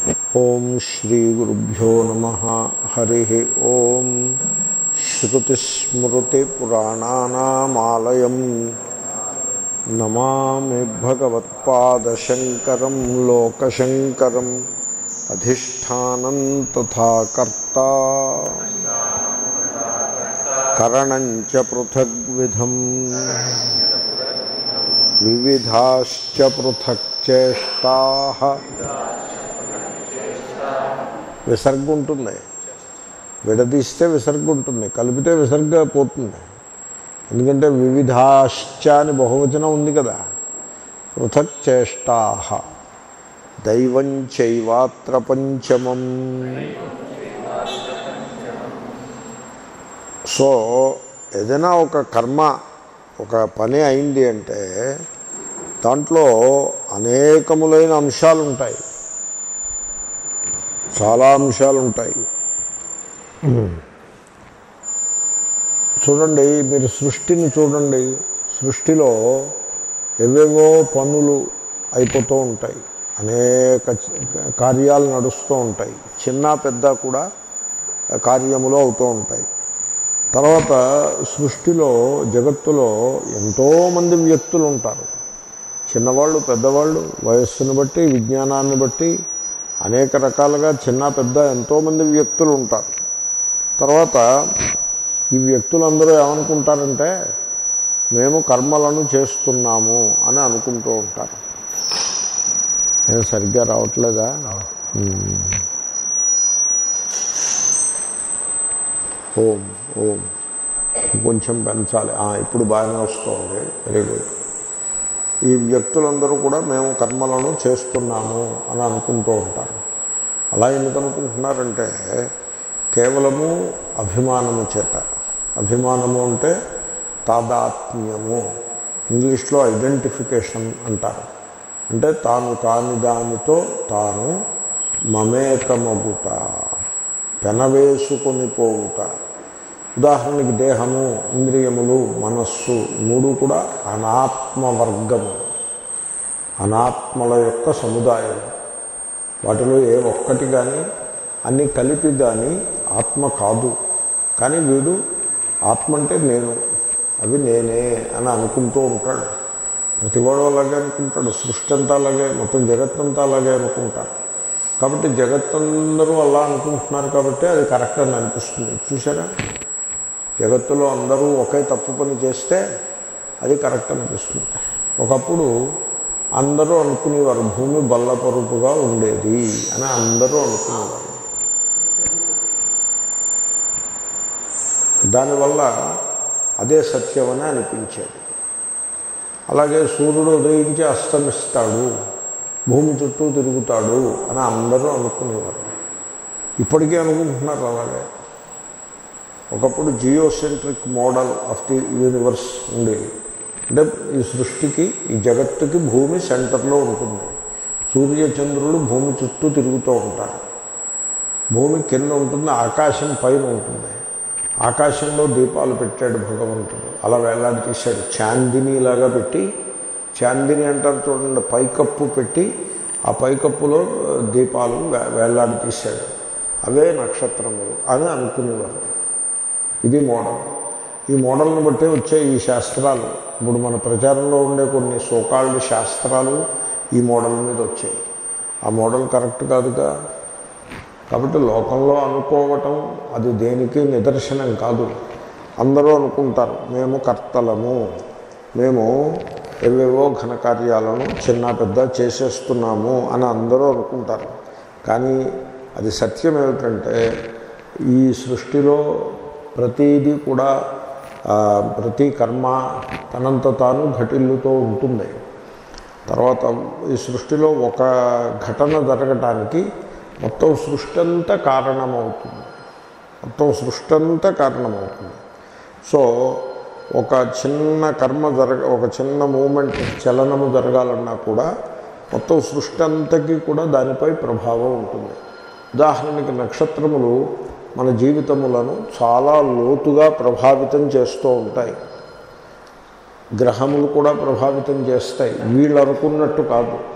ఓం శ్రీ గురుభ్యో నమ హరి ఓం శ్రుతిస్మృతిపురాణానామాలయం నమామి భగవత్పాదశంకరం లోకశంకరం అధిష్టానం తథా కర్త కరణం చ పృథగ్విధం వివిధాశ్చ పృథక్ చేష్టా విసర్గ ఉంటుంది విడదీస్తే విసర్గ ఉంటుంది కలిపితే విసర్గ పోతుంది ఎందుకంటే వివిధాశ్చ అని బహువచనం ఉంది కదా పృథక్ చేష్టా దైవం చైవాత్ర పంచమం సో ఏదైనా ఒక కర్మ ఒక పని అయింది అంటే దాంట్లో అనేకములైన అంశాలు ఉంటాయి చాలా అంశాలు ఉంటాయి చూడండి మీరు సృష్టిని చూడండి సృష్టిలో ఎవేవో పనులు అయిపోతూ ఉంటాయి అనేక కార్యాలు నడుస్తూ ఉంటాయి చిన్న పెద్ద కూడా కార్యములు అవుతూ ఉంటాయి తర్వాత సృష్టిలో జగత్తులో ఎంతోమంది వ్యక్తులు ఉంటారు చిన్నవాళ్ళు పెద్దవాళ్ళు వయస్సును బట్టి విజ్ఞానాన్ని బట్టి అనేక రకాలుగా చిన్న పెద్ద ఎంతోమంది వ్యక్తులు ఉంటారు తర్వాత ఈ వ్యక్తులందరూ ఏమనుకుంటారంటే మేము కర్మలను చేస్తున్నాము అని అనుకుంటూ ఉంటారు నేను సరిగ్గా రావట్లేదా ఓం ఓం కొంచెం పెంచాలి ఇప్పుడు బాగానే వస్తుంది వెరీ గుడ్ ఈ వ్యక్తులందరూ కూడా మేము కర్మలను చేస్తున్నాము అని అనుకుంటూ ఉంటారు అలా ఎందుకు అనుకుంటున్నారంటే కేవలము అభిమానము చేత అభిమానము అంటే తాదాత్మ్యము ఇంగ్లీష్లో ఐడెంటిఫికేషన్ అంటారు అంటే తాను కాని దానితో తాను మమేకమగుట పెనవేసుకొని పోవుట ఉదాహరణకి దేహము ఇంద్రియములు మనస్సు మూడు కూడా అనాత్మవర్గము అనాత్మల యొక్క సముదాయం వాటిలో ఏ ఒక్కటి కానీ అన్ని కలిపి కానీ ఆత్మ కాదు కానీ వీడు ఆత్మ అంటే నేను అవి నేనే అని అనుకుంటూ ఉంటాడు ప్రతివాడు అలాగే అనుకుంటాడు సృష్టి అంతా అలాగే మొత్తం జగత్తంతా అలాగే అనుకుంటారు కాబట్టి జగత్తందరూ అలా అనుకుంటున్నారు కాబట్టి అది కరెక్ట్ అని అనిపిస్తుంది చూసారా జగత్తులో అందరూ ఒకే తప్పు పని చేస్తే అది కరెక్ట్ అనిపిస్తుంది ఒకప్పుడు అందరూ అనుకునేవారు భూమి బల్లపరుపుగా ఉండేది అని అందరూ అనుకునేవారు దానివల్ల అదే సత్యమని అనిపించేది అలాగే సూర్యుడు ఉదయించి అస్తమిస్తాడు భూమి చుట్టూ తిరుగుతాడు అని అందరూ అనుకునేవారు ఇప్పటికీ అనుకుంటున్నారు అలాగే ఒకప్పుడు geocentric model of the universe ఉండేది అంటే ఈ సృష్టికి ఈ జగత్తుకి భూమి సెంటర్లో ఉంటుంది సూర్యచంద్రులు భూమి చుట్టూ తిరుగుతూ ఉంటారు భూమి కింద ఉంటుంది ఆకాశం పైన ఉంటుంది ఆకాశంలో దీపాలు పెట్టాడు భగవంతుడు అలా వేలాడి తీశాడు చాందినీలాగా పెట్టి చాందిని అంటారు చూడండి పైకప్పు పెట్టి ఆ పైకప్పులో దీపాలు వేలాడి తీశాడు అవే నక్షత్రములు అని అనుకునేవారు ఇది మోడల్ ఈ మోడల్ని బట్టే వచ్చే ఈ శాస్త్రాలు ఇప్పుడు మన ప్రచారంలో ఉండే కొన్ని సోకాల్డ్ శాస్త్రాలు ఈ మోడల్ మీద వచ్చాయి ఆ మోడల్ కరెక్ట్ కాదుగా కాబట్టి లోకంలో అనుకోవటం అది దేనికి నిదర్శనం కాదు అందరూ అనుకుంటారు మేము కర్తలము మేము ఏవేవో ఘనకార్యాలను చిన్న పెద్ద చేసేస్తున్నాము అని అందరూ అనుకుంటారు కానీ అది సత్యం ఏమిటంటే ఈ సృష్టిలో ప్రతీది కూడా ప్రతి కర్మ తనంత తాను ఘటిల్లుతూ ఉంటుంది తర్వాత ఈ సృష్టిలో ఒక ఘటన జరగటానికి మొత్తం సృష్టి అంతా కారణమవుతుంది మొత్తం సృష్టి అంతా కారణమవుతుంది సో ఒక చిన్న కర్మ జరగ ఒక చిన్న మూమెంట్ చలనము జరగాలన్నా కూడా మొత్తం సృష్టి అంతకి కూడా దానిపై ప్రభావం ఉంటుంది ఉదాహరణకి నక్షత్రములు మన జీవితములను చాలా లోతుగా ప్రభావితం చేస్తూ ఉంటాయి గ్రహములు కూడా ప్రభావితం చేస్తాయి వీళ్ళు అనుకున్నట్టు కాదు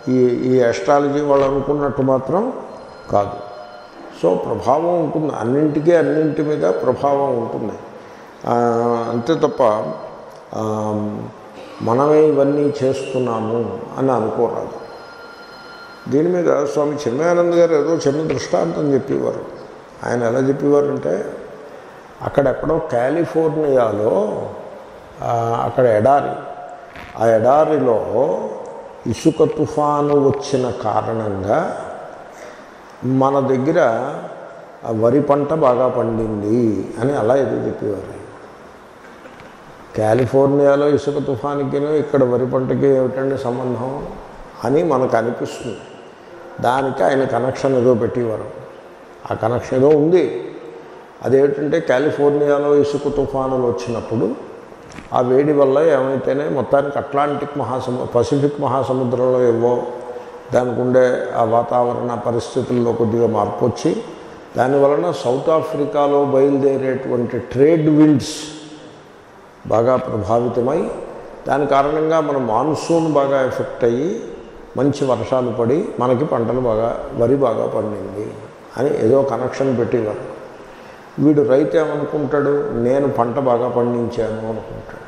ఈ ఈ ఎస్ట్రాలజీ వాళ్ళు అనుకున్నట్టు మాత్రం కాదు సో ప్రభావం ఉంటుంది అన్నింటికీ అన్నింటి మీద ప్రభావం ఉంటుంది ఆ, అంతే తప్ప ఆ, మనమే ఇవన్నీ చేస్తున్నాము అని అనుకోరాదు దీని మీద స్వామి చిన్మయానంద్ గారు ఏదో చిన్న దృష్టాంతం చెప్పేవారు ఆయన ఎలా చెప్పేవారంటే అక్కడెక్కడో కాలిఫోర్నియాలో ఆ, అక్కడ ఎడారి ఆ ఎడారిలో ఇసుక తుఫాను వచ్చిన కారణంగా మన దగ్గర ఆ వరి పంట బాగా పండింది అని అలా ఏదో చెప్పేవారు కాలిఫోర్నియాలో ఇసుక తుఫానికి ఇక్కడ వరి పంటకి ఏమిటండి సంబంధం అని మనకు అనిపిస్తుంది దానికి ఆయన కనెక్షన్ ఏదో పెట్టేవారు ఆ కనెక్షన్ ఏదో ఉంది అదేమిటంటే కాలిఫోర్నియాలో ఇసుక తుఫానులు వచ్చినప్పుడు ఆ వేడి వల్ల ఏమైతేనే మొత్తానికి అట్లాంటిక్ మహాసము పసిఫిక్ మహాసముద్రంలో ఏవో దానికి ఉండే ఆ వాతావరణ పరిస్థితుల్లో కొద్దిగా మార్పు వచ్చి దానివలన సౌత్ ఆఫ్రికాలో బయలుదేరేటువంటి ట్రేడ్ విండ్స్ బాగా ప్రభావితమై దాని కారణంగా మన మాన్సూన్ బాగా ఎఫెక్ట్ అయ్యి మంచి వర్షాలు పడి మనకి పంటలు బాగా వరి బాగా పండింది అని ఏదో కనెక్షన్ పెట్టేవారు వీడు రైతు ఏమనుకుంటాడు నేను పంట బాగా పండించాను అనుకుంటాడు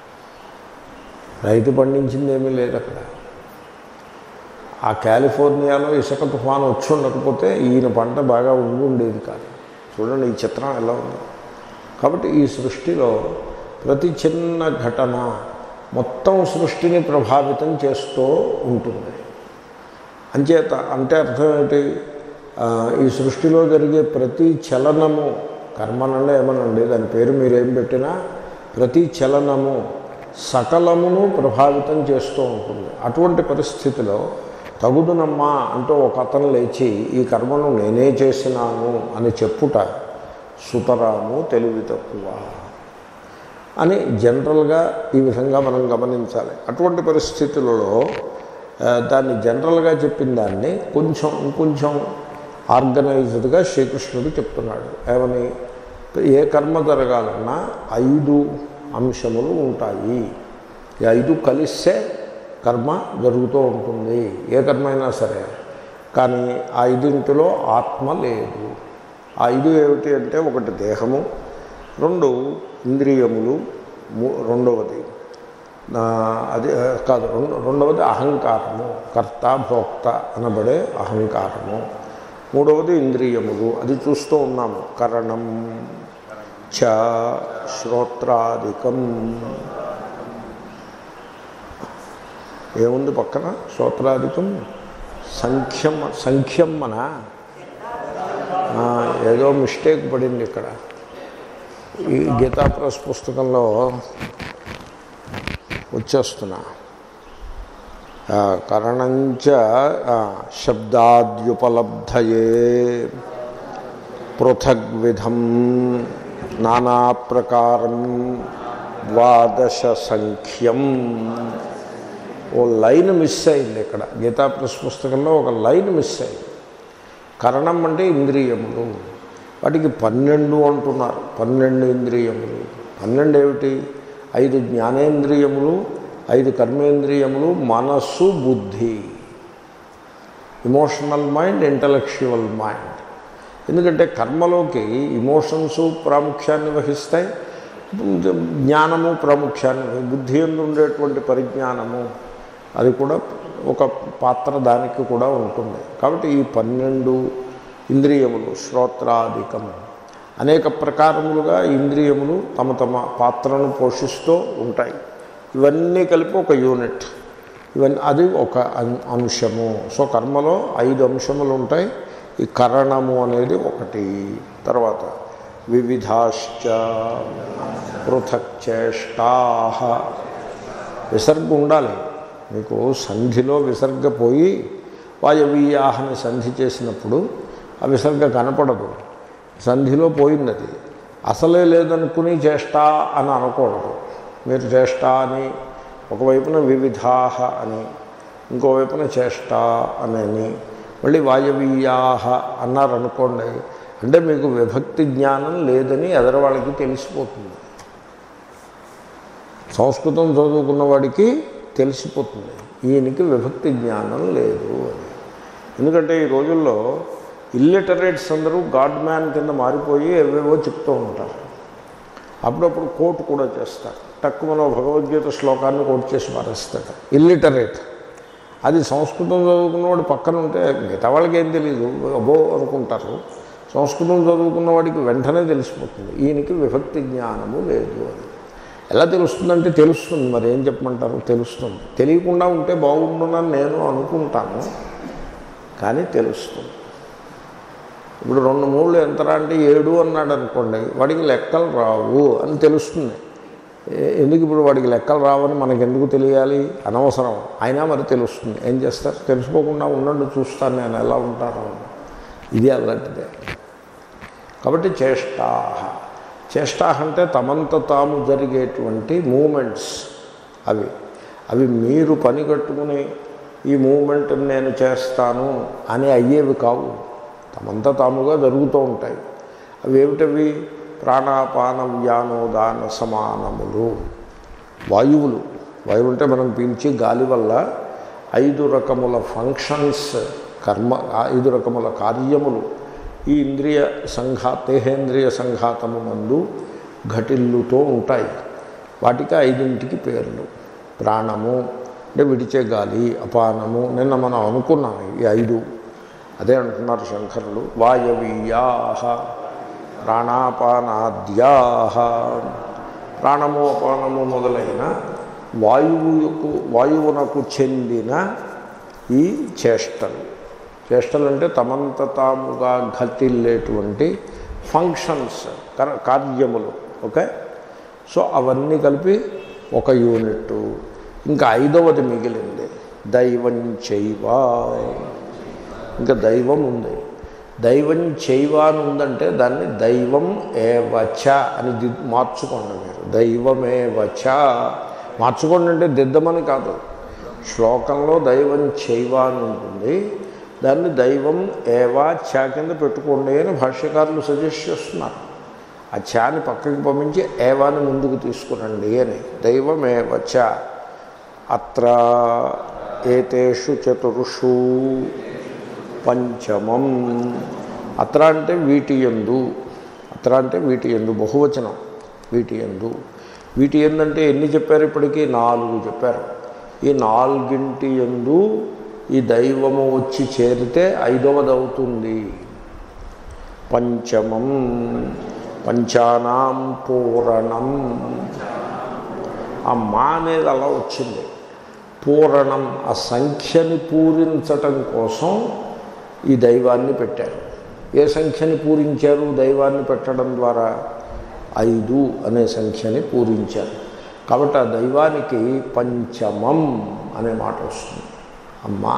రైతు పండించింది ఏమీ లేదు అక్కడ ఆ కాలిఫోర్నియాలో ఇసుక తుఫాను వచ్చి ఉండకపోతే ఈయన పంట బాగా ఉండి ఉండేది కాదు చూడండి ఈ చిత్రం ఎలా ఉంది కాబట్టి ఈ సృష్టిలో ప్రతి చిన్న ఘటన మొత్తం సృష్టిని ప్రభావితం చేస్తూ ఉంటుంది అంచేత అంటే అర్థం ఏంటి ఆ, ఈ సృష్టిలో జరిగే ప్రతి చలనము కర్మనండి ఏమనండి దాని పేరు మీరేం పెట్టినా ప్రతి చలనము సకలమును ప్రభావితం చేస్తూ ఉంటుంది అటువంటి పరిస్థితిలో తగుదునమ్మా అంటూ ఒక అతను లేచి ఈ కర్మను నేనే చేసినాను అని చెప్పుట సుతరాము తెలివి తక్కువ అని జనరల్గా ఈ విధంగా మనం గమనించాలి అటువంటి పరిస్థితులలో ఆ, దాన్ని జనరల్గా చెప్పిన దాన్ని కొంచెం ఇంకొంచెం ఆర్గనైజ్డ్గా శ్రీకృష్ణుడు చెప్తున్నాడు ఏమని ఏ కర్మ జరగాలన్నా ఐదు అంశములు ఉంటాయి ఈ ఐదు కలిస్తే కర్మ జరుగుతూ ఉంటుంది ఏ కర్మ అయినా సరే కానీ ఆ ఐదింటిలో ఆత్మ లేదు ఆ ఐదు ఏమిటి అంటే ఒకటి దేహము రెండు ఇంద్రియములు మూ- రెండవది ఆ, అది ఆ, కాదు రెండు రెండవది అహంకారము కర్త భోక్త అనబడే అహంకారము మూడవది ఇంద్రియములు అది చూస్తూ ఉన్నాము కరణం చ శ్రోత్రాదికం ఏముంది పక్కన శ్రోత్రాదికం సంఖ్యం సంఖ్యం మన ఆ, ఏదో మిస్టేక్ పడింది ఇక్కడ ఈ గీతా ప్రెస్ పుస్తకంలో వచ్చేస్తున్నా ఆ, కరణంచ ఆ, శబ్దాద్యుపలబ్ధయే పృథగ్విధం నానా ప్రకారం ద్వాదశ సంఖ్యం ఓ లైన్ మిస్ అయింది ఇక్కడ గీతా ప్రెస్ పుస్తకంలో ఒక లైన్ మిస్ అయింది కరణం అంటే ఇంద్రియములు వాటికి పన్నెండు అంటున్నారు పన్నెండు ఇంద్రియములు పన్నెండు ఏమిటి ఐదు జ్ఞానేంద్రియములు ఐదు కర్మేంద్రియములు మనస్సు బుద్ధి ఇమోషనల్ మైండ్ ఇంటలెక్చువల్ మైండ్ ఎందుకంటే కర్మలోకి ఇమోషన్స్ ప్రాముఖ్యాన్ని వహిస్తాయి జ్ఞానము ప్రాముఖ్యాన్ని బుద్ధి ఎందు ఉండేటువంటి పరిజ్ఞానము అది కూడా ఒక పాత్ర దానికి కూడా ఉంటుంది కాబట్టి ఈ పన్నెండు ఇంద్రియములు శ్రోత్రాధికం అనేక ప్రకారములుగా ఇంద్రియములు తమ తమ పాత్రను పోషిస్తూ ఉంటాయి ఇవన్నీ కలిపి ఒక యూనిట్ ఇవన్నీ అది ఒక అం- అంశము సో కర్మలో ఐదు అంశములు ఉంటాయి ఈ కరణము అనేది ఒకటి తర్వాత వివిధాశ్చ పృథక్ చేష్టా విసర్గ ఉండాలి మీకు సంధిలో విసర్గ పోయి వాయవీయాహని సంధి చేసినప్పుడు ఆ విసర్గ కనపడదు సంధిలో పోయింది అది అసలే లేదనుకుని చేష్టా అని అనకూడదు మీరు చేష్టా అని ఒకవైపున వివిధాహ అని ఇంకోవైపున చేష్టా అని మళ్ళీ వాయవీయాహ అన్నారనుకోండి అంటే మీకు విభక్తి జ్ఞానం లేదని ఎదరవాళ్ళకి తెలిసిపోతుంది సంస్కృతం చదువుకున్న వాడికి తెలిసిపోతుంది ఈయనకి విభక్తి జ్ఞానం లేదు అని ఎందుకంటే ఈ రోజుల్లో ఇల్లిటరేట్స్ అందరూ గాడ్ మ్యాన్ కింద మారిపోయి ఏవేవో చెప్తూ ఉంటారు అప్పుడప్పుడు కోట్ కూడా చేస్తారు తక్కువ మనం భగవద్గీత శ్లోకాన్ని కోట్ చేసి పారేస్తాడు ఇల్లిటరేట్ అది సంస్కృతం చదువుకున్నవాడు పక్కన ఉంటే మిగతా వాళ్ళకి ఏం తెలియదు అబో అనుకుంటారు సంస్కృతం చదువుకున్న వాడికి వెంటనే తెలిసిపోతుంది ఈయనకి విభక్తి జ్ఞానము లేదు అని ఎలా తెలుస్తుందంటే తెలుస్తుంది మరి ఏం చెప్పమంటారు తెలుస్తుంది తెలియకుండా ఉంటే బాగుండునని నేను అనుకుంటాను కానీ తెలుస్తుంది ఇప్పుడు రెండు మూడు ఎంతరా అంటే ఏడు అన్నాడు అనుకోండి వాడికి లెక్కలు రావు అని తెలుస్తుంది ఏ- ఎందుకు ఇప్పుడు వాడికి లెక్కలు రావని మనకి ఎందుకు తెలియాలి అనవసరం అయినా మరి తెలుస్తుంది ఏం చేస్తారు తెలుసుకోకుండా ఉండండి చూస్తాను నేను ఎలా ఉంటాను ఇది అలాంటిదే కాబట్టి చేష్టాహ చేష్టాహ అంటే తమంత తాము జరిగేటువంటి మూమెంట్స్ అవి అవి మీరు పని కట్టుకుని ఈ మూమెంట్ నేను చేస్తాను అని అయ్యేవి కావు తమంత తాముగా జరుగుతూ ఉంటాయి అవి ఏమిటవి ప్రాణాపాన వ్యానోదాన సమానములు వాయువులు వాయువు అంటే మనం పీల్చి గాలి వల్ల ఐదు రకముల ఫంక్షన్స్ కర్మ ఐదు రకముల కార్యములు ఈ ఇంద్రియ సంఘా దేహేంద్రియ సంఘాతము నందు ఘటిల్లుతో ఉంటాయి వాటికి ఐదింటికి పేర్లు ప్రాణము అంటే విడిచే గాలి అపానము నిన్న మనం అనుకున్నాం ఈ ఐదు అదే అంటున్నారు శంకరులు వాయవీయా ప్రాణాపానాద్యా ప్రాణము అపానము మొదలైన వాయువుకు వాయువునకు చెందిన ఈ చేష్టలు చేష్టలు అంటే తమంత తాముగా ఘటిల్లేటువంటి ఫంక్షన్స్ కర- కార్యములు ఓకే సో అవన్నీ కలిపి ఒక యూనిట్ ఇంకా ఐదవది మిగిలింది దైవం చైవ ఇంకా దైవం ఉంది దైవం చైవ అని ఉందంటే దాన్ని దైవం ఏవచ అని ది- మార్చుకోండి మీరు దైవమేవచ మార్చుకోండి అంటే దిద్దమని కాదు శ్లోకంలో దైవం చైవ అని ఉంటుంది దాన్ని దైవం ఏవా చా కింద పెట్టుకోండి అని భాష్యకారులు సజెస్ట్ చేస్తున్నారు ఆ చాని పక్కకి పంపించి ఏవాని ముందుకు తీసుకురండి అని దైవమేవచ అత్ర ఏతేషు చతుర్షు పంచమం అత్ర అంటే వీటి ఎందు అత్ర అంటే వీటి ఎందు బహువచనం వీటి ఎందు వీటి ఎందంటే ఎన్ని చెప్పారు ఇప్పటికీ నాలుగు చెప్పారు ఈ నాలుగింటి ఎందు ఈ దైవము వచ్చి చేరితే ఐదవది అవుతుంది పంచమం పంచానాం పూరణం ఆ మా అనేది అలా వచ్చింది పూరణం ఆ సంఖ్యని పూరించటం కోసం ఈ దైవాన్ని పెట్టారు ఏ సంఖ్యని పూరించారు దైవాన్ని పెట్టడం ద్వారా ఐదు అనే సంఖ్యని పూరించారు కాబట్టి ఆ దైవానికి పంచమం అనే మాట వస్తుంది అమ్మ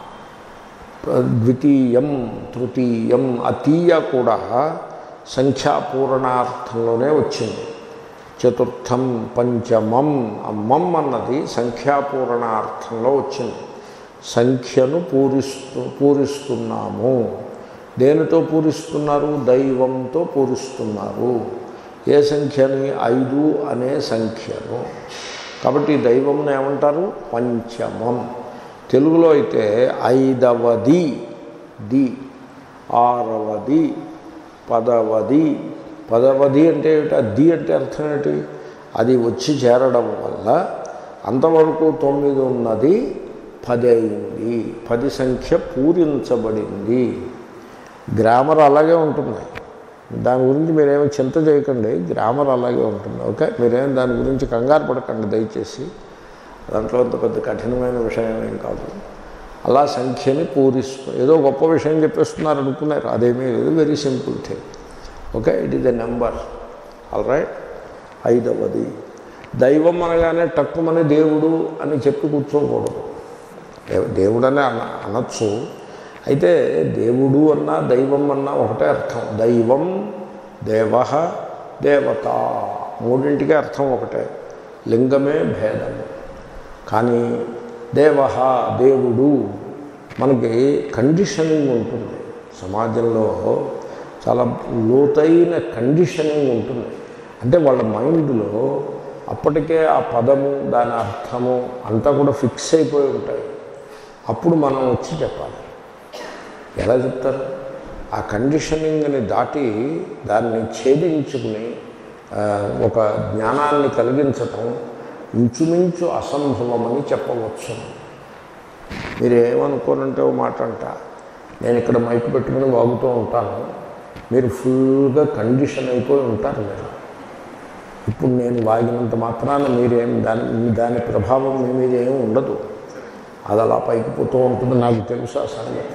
ద్వితీయం తృతీయం అతీయ కూడా సంఖ్యాపూరణార్థంలోనే వచ్చింది చతుర్థం పంచమం అమ్మం అన్నది సంఖ్యాపూరణార్థంలో వచ్చింది సంఖ్యను పూరిస్తూ పూరిస్తున్నాము దేనితో పూరిస్తున్నారు దైవంతో పూరిస్తున్నారు ఏ సంఖ్యని ఐదు అనే సంఖ్యను కాబట్టి ఈ దైవంను ఏమంటారు పంచమం తెలుగులో అయితే ఐదవది ది ఆరవది పదవది పదవది అంటే ఏమిటి ఆ ది అంటే అర్థం ఏంటి అది వచ్చి చేరడం వల్ల అంతవరకు తొమ్మిది ఉన్నది పది అయింది పది సంఖ్య పూరించబడింది గ్రామర్ అలాగే ఉంటుంది దాని గురించి మీరేమీ చింత చేయకండి గ్రామర్ అలాగే ఉంటుంది ఓకే మీరేం దాని గురించి కంగారు పడకండి దయచేసి దాంట్లో అంత పెద్ద కఠినమైన విషయం ఏం కాదు అలా సంఖ్యని పూరిస్తూ ఏదో గొప్ప విషయం చెప్పేస్తున్నారు అనుకున్నారు అదేమీ లేదు very simple thing okay it is a number all right ఐదవది దైవం అనగానే టక్కుమని దేవుడు అని చెప్పి కూర్చోకూడదు దేవ- దేవుడనే అన అనొచ్చు అయితే దేవుడు అన్నా దైవం అన్నా ఒకటే అర్థం దైవం దేవ దేవత మూడింటికి అర్థం ఒకటే లింగమే భేదము కానీ దేవ దేవుడు మనకి కండిషనింగ్ ఉంటుంది సమాజంలో చాలా లోతైన కండిషనింగ్ ఉంటుంది అంటే వాళ్ళ మైండ్లో అప్పటికే ఆ పదము దాని అర్థము అంతా కూడా ఫిక్స్ అయిపోయి ఉంటాయి అప్పుడు మనం వచ్చి చెప్పాలి ఎలా చెప్తారు ఆ కండిషనింగ్ని దాటి దాన్ని ఛేదించుకుని ఆ, ఒక జ్ఞానాన్ని కలిగించటం ఇంచుమించు అసంభవమని చెప్పవచ్చు మీరు ఏమనుకోనంటే ఓ మాట అంట నేను ఇక్కడ మైక్ పెట్టుకుని వాగుతూ ఉంటాను మీరు ఫుల్గా కండిషన్ అయిపోయి ఉంటారు మీరు ఇప్పుడు నేను వాగినంత మాత్రాన మీరేం దాని దాని ప్రభావం మీ మీద ఏం ఉండదు అది అలా పైకి పోతూ ఉంటుంది నాకు తెలుసు ఆ సంగతి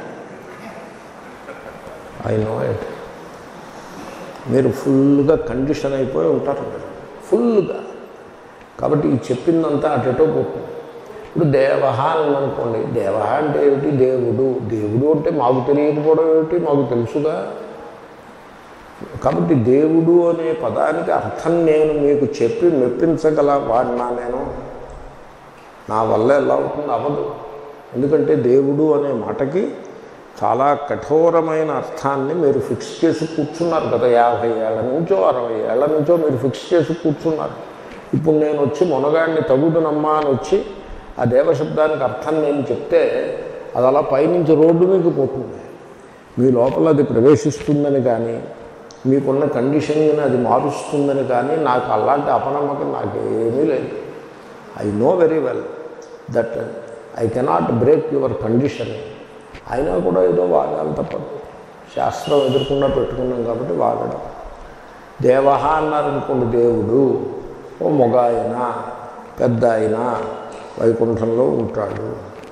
ఐ నో ఇట్ మీరు ఫుల్గా కండిషన్ అయిపోయి ఉంటారు మీరు ఫుల్గా కాబట్టి ఈ చెప్పిందంతా అటెటో పోతుంది ఇప్పుడు దేవహ అని అనుకోండి దేవహ అంటే ఏమిటి దేవుడు దేవుడు అంటే మాకు తెలియకపోవడం ఏమిటి మాకు తెలుసుగా కాబట్టి దేవుడు అనే పదానికి అర్థం నేను మీకు చెప్పి మెప్పించగల వాడినా నేను నా వల్ల ఎలా అవుతుంది అవ్వదు ఎందుకంటే దేవుడు అనే మాటకి చాలా కఠోరమైన అర్థాన్ని మీరు ఫిక్స్ చేసి కూర్చున్నారు కదా యాభై ఏళ్ళ నుంచో అరవై ఏళ్ళ నుంచో మీరు ఫిక్స్ చేసి కూర్చున్నారు ఇప్పుడు నేను వచ్చి మునగాడిని తగుదనమ్మా అని వచ్చి ఆ దేవశబ్దానికి అర్థం నేను చెప్తే అది అలా పైనుంచి రోడ్డు మీకు పోతుంది మీ లోపల అది ప్రవేశిస్తుందని కానీ మీకున్న కండిషనింగ్ని అది మారుస్తుందని కానీ నాకు అలాంటి అపనమ్మకం నాకేమీ లేదు I know very well that I cannot break your condition అయినా కూడా ఏదో వాగాలి తప్పదు శాస్త్రం ఎదుర్కొన్నా పెట్టుకున్నాం కాబట్టి వాగడం దేవహ అన్నారనుకోండి దేవుడు ఓ మొగ ఆయన పెద్ద ఆయన వైకుంఠంలో ఉంటాడు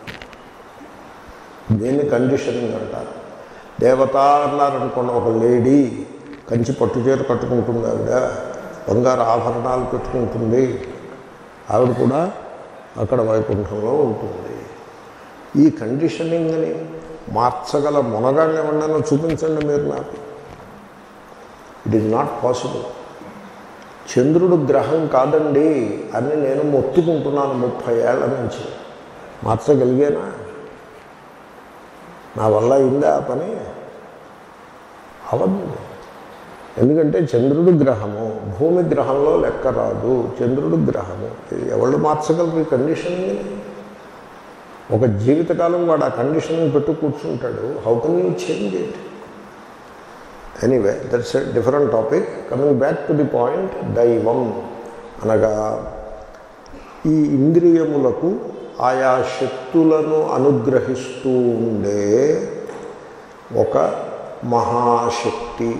దీన్ని కండిషనింగ్ అంటారు దేవత అన్నారనుకోండి ఒక లేడీ కంచి పట్టు చీర కట్టుకుంటుంది ఆవిడ బంగారు ఆభరణాలు పెట్టుకుంటుంది ఆవిడ కూడా అక్కడ వైకుంఠంలో ఉంటుంది ఈ కండిషనింగ్ని మార్చగల మునగాన్ని ఏమన్నా చూపించండి మీరు నాకు ఇట్ ఈజ్ నాట్ పాసిబుల్ చంద్రుడు గ్రహం కాదండి అని నేను మొత్తుకుంటున్నాను ముప్పై ఏళ్ల నుంచి మార్చగలిగేనా నా వల్ల అయిందా ఆ పని అవద్దు ఎందుకంటే చంద్రుడు గ్రహము భూమి గ్రహంలో లెక్క రాదు చంద్రుడు గ్రహము ఎవళ్ళు మార్చగలరు ఈ కండిషనింగ్ని ఒక జీవితకాలం వాడు ఆ కండిషనింగ్ పెట్టు కూర్చుంటాడు how can you change it anyway that's a different topic coming back to the point దైవం అనగా ఈ ఇంద్రియములకు ఆయా శక్తులను అనుగ్రహిస్తూ ఉండే ఒక మహాశక్తి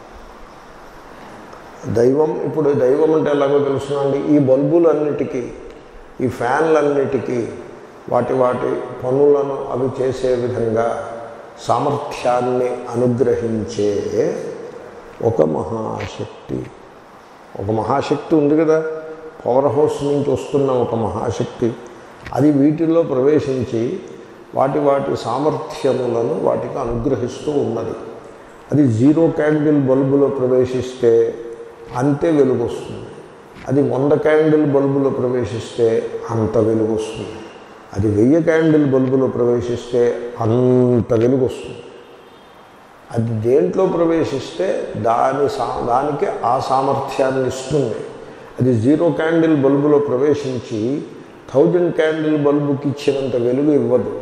దైవం ఇప్పుడు దైవం అంటే ఎలాగో తెలుసునండి ఈ బల్బులన్నిటికీ ఈ ఫ్యాన్లన్నిటికీ వాటి వాటి పనులను అవి చేసే విధంగా సామర్థ్యాన్ని అనుగ్రహించే ఒక మహాశక్తి ఒక మహాశక్తి ఉంది కదా పవర్ హౌస్ నుంచి వస్తున్న ఒక మహాశక్తి అది వీటిల్లో ప్రవేశించి వాటి వాటి సామర్థ్యములను వాటికి అనుగ్రహిస్తూ ఉన్నది అది జీరో క్యాండిల్ బల్బులో ప్రవేశిస్తే అంతే వెలుగు వస్తుంది అది వంద క్యాండిల్ బల్బులో ప్రవేశిస్తే అంత వెలుగు వస్తుంది అది వెయ్యి క్యాండిల్ బల్బులో ప్రవేశిస్తే అంత వెలుగు వస్తుంది అది దేంట్లో ప్రవేశిస్తే దాని సా దానికి ఆ సామర్థ్యాన్ని ఇస్తుంది అది జీరో క్యాండిల్ బల్బులో ప్రవేశించి థౌజండ్ క్యాండిల్ బల్బుకి ఇచ్చినంత వెలుగు ఇవ్వదు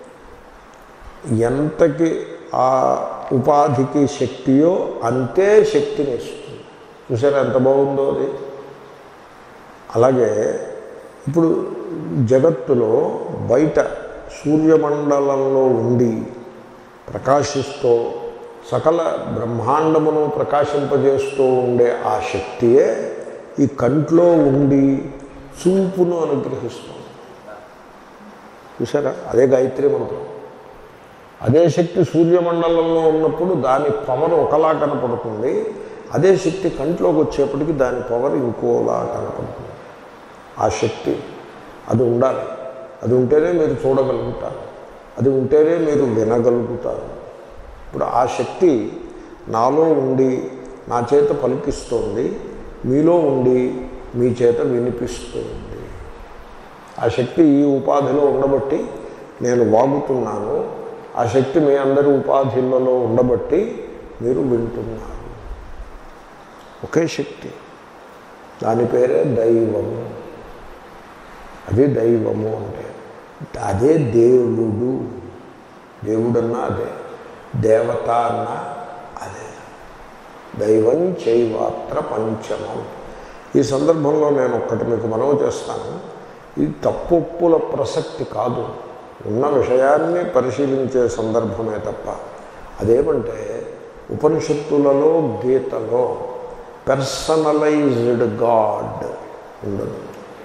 ఎంతకి ఆ ఉపాధికి శక్తియో అంతే శక్తిని ఇస్తుంది చూసారా ఎంత బాగుందో అది అలాగే ఇప్పుడు జగత్తులో బయట సూర్యమండలంలో ఉండి ప్రకాశిస్తూ సకల బ్రహ్మాండమును ప్రకాశింపజేస్తూ ఉండే ఆ శక్తియే ఈ కంట్లో ఉండి చూపును అనుగ్రహిస్తుంది చూసారా అదే గాయత్రి మంత్రం అదే శక్తి సూర్యమండలంలో ఉన్నప్పుడు దాని పవర్ ఒకలా కనపడుతుంది అదే శక్తి కంట్లోకి వచ్చేప్పటికి దాని పవర్ ఇంకోలా కనపడుతుంది ఆ శక్తి అది ఉండాలి అది ఉంటేనే మీరు చూడగలుగుతారు అది ఉంటేనే మీరు వినగలుగుతారు ఇప్పుడు ఆ శక్తి నాలో ఉండి నా చేత పలికిస్తోంది మీలో ఉండి మీ చేత వినిపిస్తుంది ఆ శక్తి ఈ ఉపాధిలో ఉండబట్టి నేను వాగుతున్నాను ఆ శక్తి మీ అందరి ఉపాధిలలో ఉండబట్టి మీరు వింటున్నారు ఒకే శక్తి దాని పేరే దైవము అది దైవము అంటే అదే దేవుడు దేవుడన్నా అదే దేవత అన్నా అదే దైవం చైవాత్ర పంచమం ఈ సందర్భంలో నేను ఒక్కటి మీకు మనవి చేస్తాను ఇది తప్పుల ప్రసక్తి కాదు ఉన్న విషయాన్ని పరిశీలించే సందర్భమే తప్ప అదేమంటే ఉపనిషత్తులలో గీతలో పర్సనలైజ్డ్ గాడ్ ఉండదు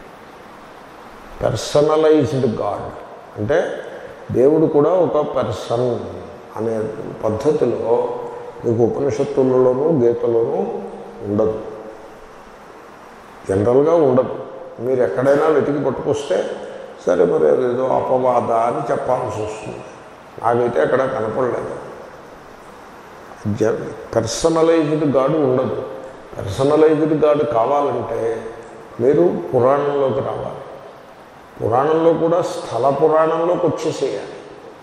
పర్సనలైజ్డ్ గాడ్ అంటే దేవుడు కూడా ఒక పర్సన్ అనే పద్ధతిలో మీకు ఉపనిషత్తులలోనూ గీతలోనూ ఉండదు జనరల్గా ఉండదు మీరు ఎక్కడైనా వెతికి పట్టుకొస్తే సరే మరి అదేదో అపవాద అని చెప్పాల్సి వస్తుంది నాకైతే అక్కడ కనపడలేదు పర్సనలైజ్డ్ గాడు ఉండదు పర్సనలైజ్డ్ గాడు కావాలంటే మీరు పురాణంలోకి రావాలి పురాణంలో కూడా స్థల పురాణంలోకి వచ్చేసేయాలి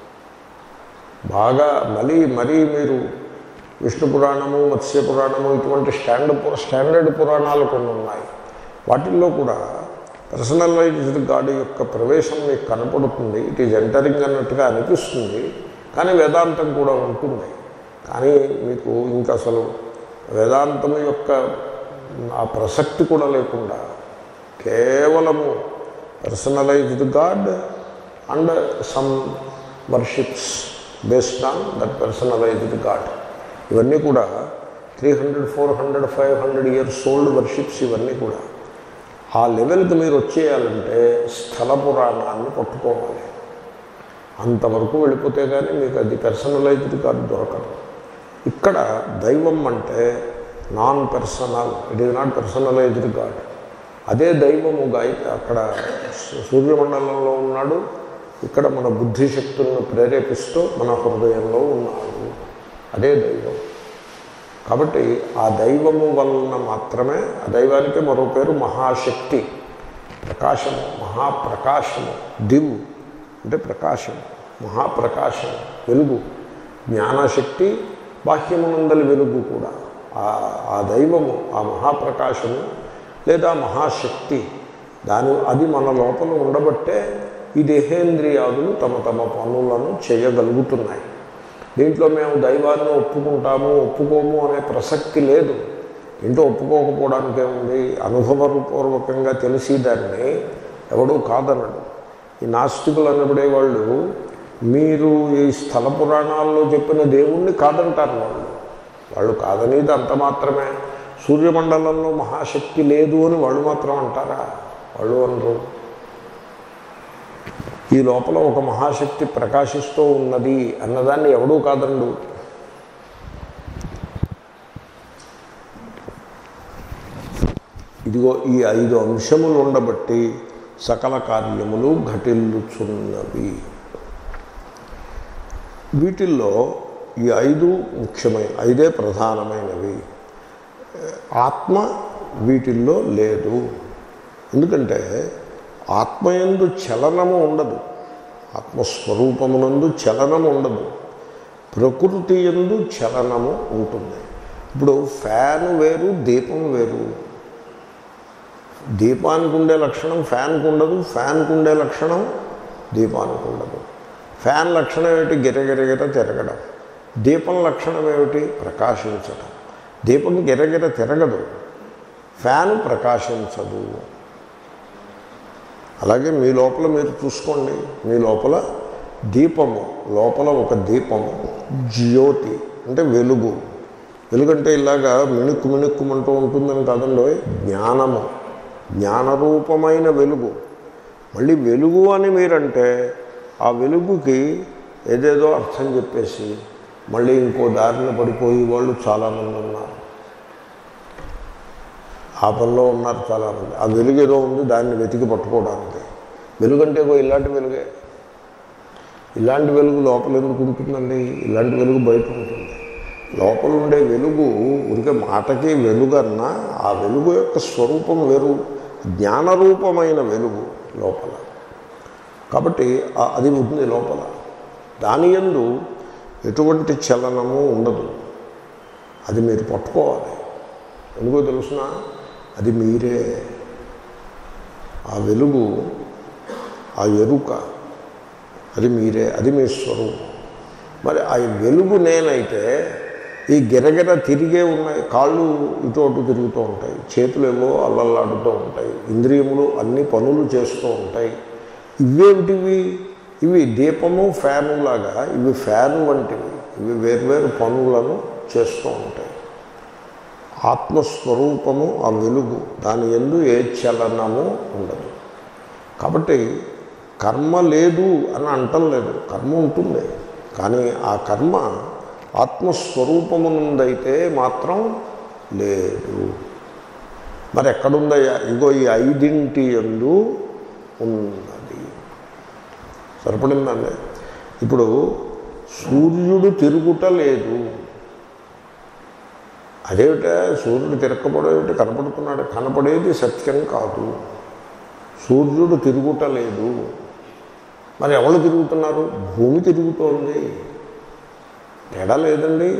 బాగా మళ్ళీ మరీ మీరు విష్ణు పురాణము మత్స్య పురాణము ఇటువంటి స్టాండర్డ్ స్టాండర్డ్ పురాణాలు కొన్ని ఉన్నాయి వాటిల్లో కూడా పర్సనలైజ్డ్ గాడ్ యొక్క ప్రవేశం మీకు కనపడుతుంది ఇట్ ఈజ్ ఎంటరింగ్ అన్నట్టుగా అనిపిస్తుంది కానీ వేదాంతం కూడా ఉంటుంది కానీ మీకు ఇంకా అసలు వేదాంతం యొక్క ఆ ప్రసక్తి కూడా లేకుండా కేవలము personalised god and some worships based on that personalised god ఇవన్నీ కూడా three hundred four hundred five hundred years old worships ఇవన్నీ కూడా ఆ లెవెల్కి మీరు వచ్చేయాలంటే స్థల పురాణాన్ని పట్టుకోవాలి అంతవరకు వెళ్ళిపోతే కానీ మీకు అది పర్సనలైజ్డ్ కాదు దొరకదు ఇక్కడ దైవం అంటే non personal it is not personalised god అదే దైవము గాయ అక్కడ సూర్యమండలంలో ఉన్నాడు ఇక్కడ మన బుద్ధిశక్తులను ప్రేరేపిస్తూ మన హృదయంలో ఉన్నాడు అదే దైవం కాబట్టి ఆ దైవము వలన మాత్రమే ఆ దైవానికి మరో పేరు మహాశక్తి ప్రకాశము మహాప్రకాశము దివు అంటే ప్రకాశము మహాప్రకాశము వెలుగు జ్ఞానశక్తి బాహ్యమునందలి వెలుగు కూడా ఆ దైవము ఆ మహాప్రకాశము లేదా మహాశక్తి దాని అది మన లోపల ఉండబట్టే ఈ దేహేంద్రియాదులు తమ తమ పనులను చేయగలుగుతున్నాయి దీంట్లో మేము దైవాన్ని ఒప్పుకుంటాము ఒప్పుకోము అనే ప్రసక్తి లేదు ఇంట్లో ఒప్పుకోకపోవడానికి ఏముంది అనుభవపూర్వకంగా తెలిసి దాన్ని ఎవడూ కాదనడు ఈ నాస్తికులు అనబడే వాళ్ళు మీరు ఈ స్థల పురాణాల్లో చెప్పిన దేవుణ్ణి కాదంటారు వాళ్ళు వాళ్ళు కాదనేది అంత మాత్రమే సూర్యమండలంలో మహాశక్తి లేదు అని వాళ్ళు మాత్రం అంటారా వాళ్ళు అనరు ఈ లోపల ఒక మహాశక్తి ప్రకాశిస్తూ ఉన్నది అన్నదాన్ని ఎవడూ కాదండు ఇదిగో ఈ ఐదు అంశములు ఉండబట్టి సకల కార్యములు ఘటిల్లుచున్నవి వీటిల్లో ఈ ఐదు ముఖ్యమైన ఐదే ప్రధానమైనవి ఆత్మ వీటిల్లో లేదు ఎందుకంటే ఆత్మయందు చలనము ఉండదు ఆత్మస్వరూపమునందు చలనము ఉండదు ప్రకృతి ఎందు చలనము ఉంటుంది ఇప్పుడు ఫ్యాన్ వేరు దీపం వేరు దీపానికి ఉండే లక్షణం ఫ్యాన్కి ఉండదు ఫ్యాన్కి ఉండే లక్షణం దీపానికి ఉండదు ఫ్యాన్ లక్షణం ఏమిటి గిరగిరగిర తిరగడం దీపం లక్షణం ఏమిటి ప్రకాశించడం దీపం గిరగిర తిరగదు ఫ్యాన్ ప్రకాశించదు అలాగే మీ లోపల మీరు చూసుకోండి మీ లోపల దీపము లోపల ఒక దీపము జ్యోతి అంటే వెలుగు వెలుగంటే ఇలాగా మిణుక్కు మిణుక్కుమంటూ ఉంటుందని కాదండి జ్ఞానము జ్ఞానరూపమైన వెలుగు మళ్ళీ వెలుగు అని మీరంటే ఆ వెలుగుకి ఏదేదో అర్థం చెప్పేసి మళ్ళీ ఇంకో దారిన పడిపోయి వాళ్ళు చాలామంది ఉన్నారు ఆ పనిలో ఉన్నారు చాలామంది ఆ వెలుగు ఏదో ఉంది దాన్ని వెతికి పట్టుకోవడానికి వెలుగంటే ఏదో ఇలాంటి వెలుగే ఇలాంటి వెలుగు లోపల ఎందుకు ఉంటుందండి ఇలాంటి వెలుగు బయట ఉంటుంది లోపల ఉండే వెలుగు ఉరికే మాటకి వెలుగన్నా ఆ వెలుగు యొక్క స్వరూపం వేరు జ్ఞానరూపమైన వెలుగు లోపల కాబట్టి అది ఉంది లోపల దాని ఎందు ఎటువంటి చలనము ఉండదు అది మీరు పట్టుకోవాలి ఎందుకో తెలుసిన అది మీరే ఆ వెలుగు ఆ ఎరుక అది మీరే అది మీ స్వరూపం మరి ఆ వెలుగు నేనైతే ఈ గిరగిర తిరిగే ఉన్నాయి కాళ్ళు ఇటు అటు తిరుగుతూ ఉంటాయి చేతులు ఏవో అల్లల్లాడుతూ ఉంటాయి ఇంద్రియములు అన్ని పనులు చేస్తూ ఉంటాయి ఇవేమిటివి ఇవి దీపము ఫ్యాను లాగా ఇవి ఫ్యాన్ వంటివి ఇవి వేర్వేరు పనులను చేస్తూ ఉంటాయి ఆత్మస్వరూపము ఆ వెలుగు దాని ఎందు ఏ చలనము ఉండదు కాబట్టి కర్మ లేదు అని అంటం లేదు కర్మ ఉంటుంది కానీ ఆ కర్మ ఆత్మస్వరూపమునందైతే మాత్రం లేదు మరి ఎక్కడుందయ్యా ఇగో ఈ ఐదింటి ఎందు ఉన్నది సరిపడిందండి ఇప్పుడు సూర్యుడు తిరుగుట లేదు అదేమిటా సూర్యుడు తిరగకపోవడం ఏమిటి కనపడుతున్నాడు కనపడేది సత్యం కాదు సూర్యుడు తిరుగుట లేదు మరి ఎవరు తిరుగుతున్నారు భూమి తిరుగుతోంది తేడా లేదండి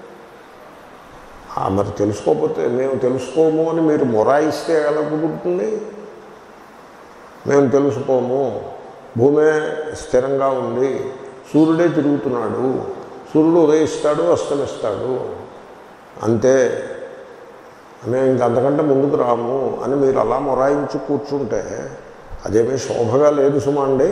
ఆ, మరి తెలుసుకోకపోతే మేము తెలుసుకోము అని మీరు మొరాయిస్తే ఎలా కుదురుతుంది మేము తెలుసుకోము భూమే స్థిరంగా ఉంది సూర్యుడే తిరుగుతున్నాడు సూర్యుడు ఉదయిస్తాడు అస్తమిస్తాడు అంతే మేము ఇంకంతకంటే ముందుకు రాము అని మీరు అలా మొరాయించి కూర్చుంటే అదేమీ శోభగా లేదు సుమా అండి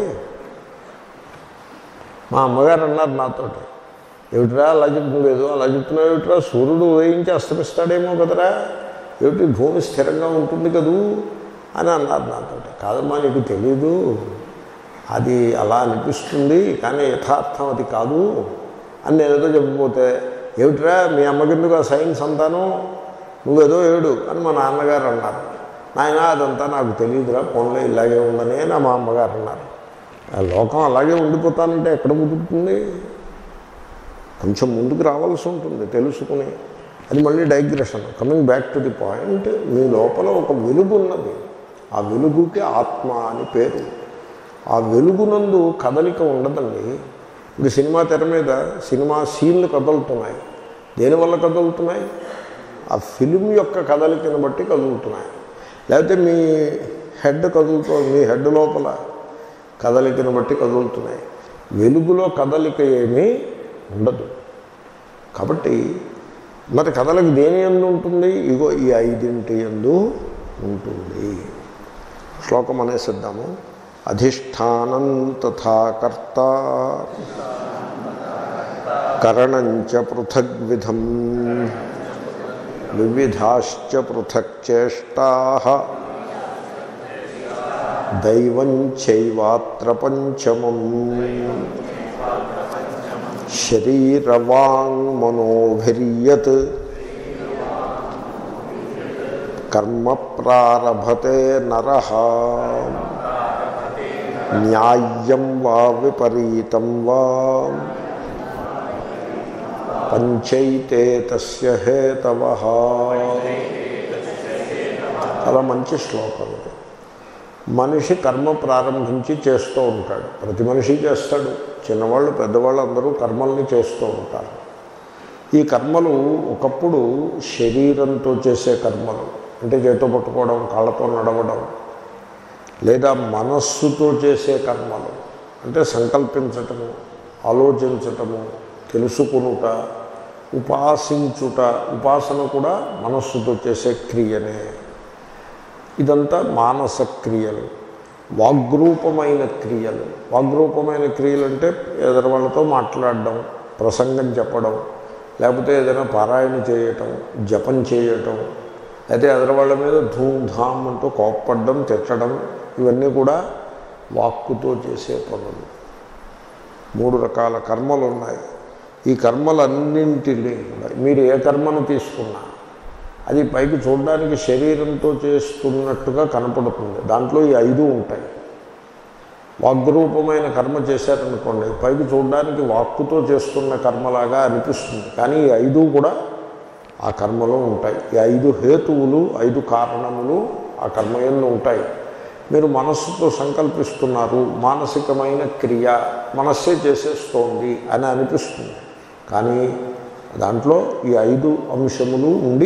మా అమ్మగారు అన్నారు నాతోటి ఏమిట్రా అలా చెప్తున్నావు ఏదో అలా చెప్తున్నావు ఏమిట్రా సూర్యుడు ఉదయించి అస్తమిస్తాడేమో కదరా ఏమిటి భూమి స్థిరంగా ఉంటుంది కదూ అని అన్నారు నాతోటి కాదమ్మా నీకు తెలీదు అది అలా అనిపిస్తుంది కానీ యథార్థం అది కాదు అని నేను ఏదో చెప్పిపోతే ఏమిట్రా మీ అమ్మకిందుకు ఆ సైన్స్ అంతాను నువ్వేదో ఏడు అని మా నాన్నగారు అన్నారు నాయన అదంతా నాకు తెలియదురా ఫోన్లో ఇలాగే ఉందని నా మా అమ్మగారు అన్నారు ఆ లోకం అలాగే ఉండిపోతానంటే ఎక్కడ కుదురుతుంది కొంచెం ముందుకు రావాల్సి ఉంటుంది తెలుసుకుని అది మళ్ళీ digression coming back to the point మీ లోపల ఒక వెలుగు ఉన్నది ఆ వెలుగుకి ఆత్మ అని పేరు ఆ వెలుగునందు కదలిక ఉండదండి ఇప్పుడు సినిమా తెర మీద సినిమా సీన్లు కదులుతున్నాయి దేనివల్ల కదులుతున్నాయి ఆ ఫిలిం యొక్క కదలికను బట్టి కదులుతున్నాయి లేకపోతే మీ హెడ్ కదులుతూ మీ హెడ్ లోపల కదలికను బట్టి కదులుతున్నాయి వెలుగులో కదలిక ఏమీ ఉండదు కాబట్టి మరి కథలకు దేని ఎందు ఉంటుంది ఇగో ఈ ఐదింటి ఎందు ఉంటుంది శ్లోకం అనేసిద్దాము అధిష్టానం తథా కర్త కరణంచ పృథగ్విధం వివిధాశ్చ పృథక్ చేష్టా దైవం చైవాత్ర పంచమం శరీరవాంగ్మనోభిర్యత్ కర్మ ప్రారభతే నర న్యాయం వా విపరీతం వా పంచైతే తస్య హేతవ చాలా మంచి శ్లోకం ఇది మనిషి కర్మ ప్రారంభించి చేస్తూ ఉంటాడు ప్రతి మనిషి చేస్తాడు చిన్నవాళ్ళు పెద్దవాళ్ళు అందరూ కర్మల్ని చేస్తూ ఉంటారు ఈ కర్మలు ఒకప్పుడు శరీరంతో చేసే కర్మలు అంటే చేతో పట్టుకోవడం కాళ్ళతో నడవడం లేదా మనస్సుతో చేసే కర్మలు అంటే సంకల్పించటము ఆలోచించటము తెలుసుకునుట ఉపాసించుట ఉపాసన కూడా మనస్సుతో చేసే క్రియనే ఇదంతా మానస క్రియలు వాగ్రూపమైన క్రియలు వాగ్రూపమైన క్రియలు అంటే ఎదురు వాళ్ళతో మాట్లాడడం ప్రసంగం చెప్పడం లేకపోతే ఏదైనా పారాయణ చేయటం జపం చేయటం అయితే ఎదురు వాళ్ళ మీద ధూమ్ ధామ్ అంటూ కోప్పడడం తిట్టడం ఇవన్నీ కూడా వాక్కుతో చేసే పనులు మూడు రకాల కర్మలు ఉన్నాయి ఈ కర్మలన్నింటినీ కూడా మీరు ఏ కర్మను తీసుకున్నా అది పైకి చూడడానికి శరీరంతో చేస్తున్నట్టుగా కనపడుతుంది దాంట్లో ఈ ఐదు ఉంటాయి వాగ్రూపమైన కర్మ చేశారనుకోండి పైకి చూడడానికి వాక్కుతో చేస్తున్న కర్మలాగా అనిపిస్తుంది కానీ ఈ ఐదు కూడా ఆ కర్మలో ఉంటాయి ఈ ఐదు హేతువులు ఐదు కారణములు ఆ కర్మయంలో ఉంటాయి మీరు మనస్సుతో సంకల్పిస్తున్నారు మానసికమైన క్రియ మనస్సే చేసేస్తోంది అని అనిపిస్తుంది కానీ దాంట్లో ఈ ఐదు అంశములు ఉండి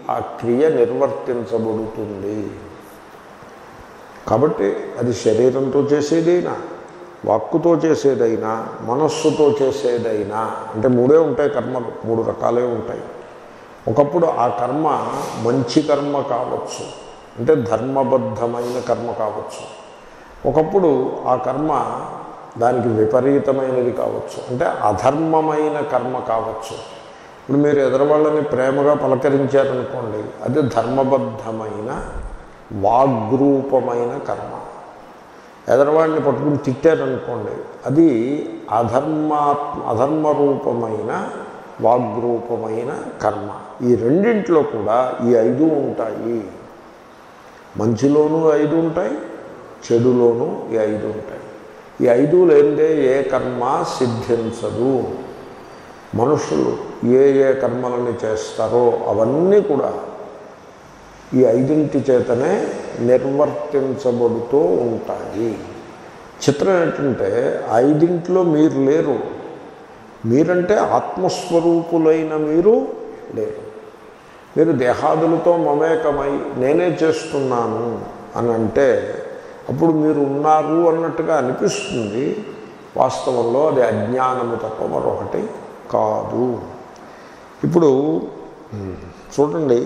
ఆ క్రియ నిర్వర్తించబడుతుంది కాబట్టి అది శరీరంతో చేసేదైనా వాక్కుతో చేసేదైనా మనస్సుతో చేసేదైనా అంటే మూడే ఉంటాయి కర్మలు మూడు రకాలే ఉంటాయి ఒకప్పుడు ఆ కర్మ మంచి కర్మ కావచ్చు అంటే ధర్మబద్ధమైన కర్మ కావచ్చు ఒకప్పుడు ఆ కర్మ దానికి విపరీతమైనది కావచ్చు అంటే అధర్మమైన కర్మ కావచ్చు ఇప్పుడు మీరు ఎదరవాళ్ళని ప్రేమగా పలకరించారనుకోండి అది ధర్మబద్ధమైన వాగ్రూపమైన కర్మ ఎదరవాడిని పట్టుకుని తిట్టారనుకోండి అది అధర్మా అధర్మ రూపమైన వాగ్రూపమైన కర్మ ఈ రెండింటిలో కూడా ఈ ఐదు ఉంటాయి మంచిలోనూ ఐదు ఉంటాయి చెడులోనూ ఈ ఐదు ఉంటాయి ఈ ఐదు లేనిదే ఏ కర్మ సిద్ధించదు మనుషులు ఏ ఏ కర్మలని చేస్తారో అవన్నీ కూడా ఈ ఐదింటి చేతనే నిర్వర్తించబడుతూ ఉంటాయి చిత్రం ఏంటంటే ఐదింట్లో మీరు లేరు మీరంటే ఆత్మస్వరూపులైన మీరు లేరు మీరు దేహాదులతో మమేకమై నేనే చేస్తున్నాను అని అంటే అప్పుడు మీరు ఉన్నారు అన్నట్టుగా అనిపిస్తుంది వాస్తవంలో అది అజ్ఞానము తప్ప మరొకటి కాదు ఇప్పుడు చూడండి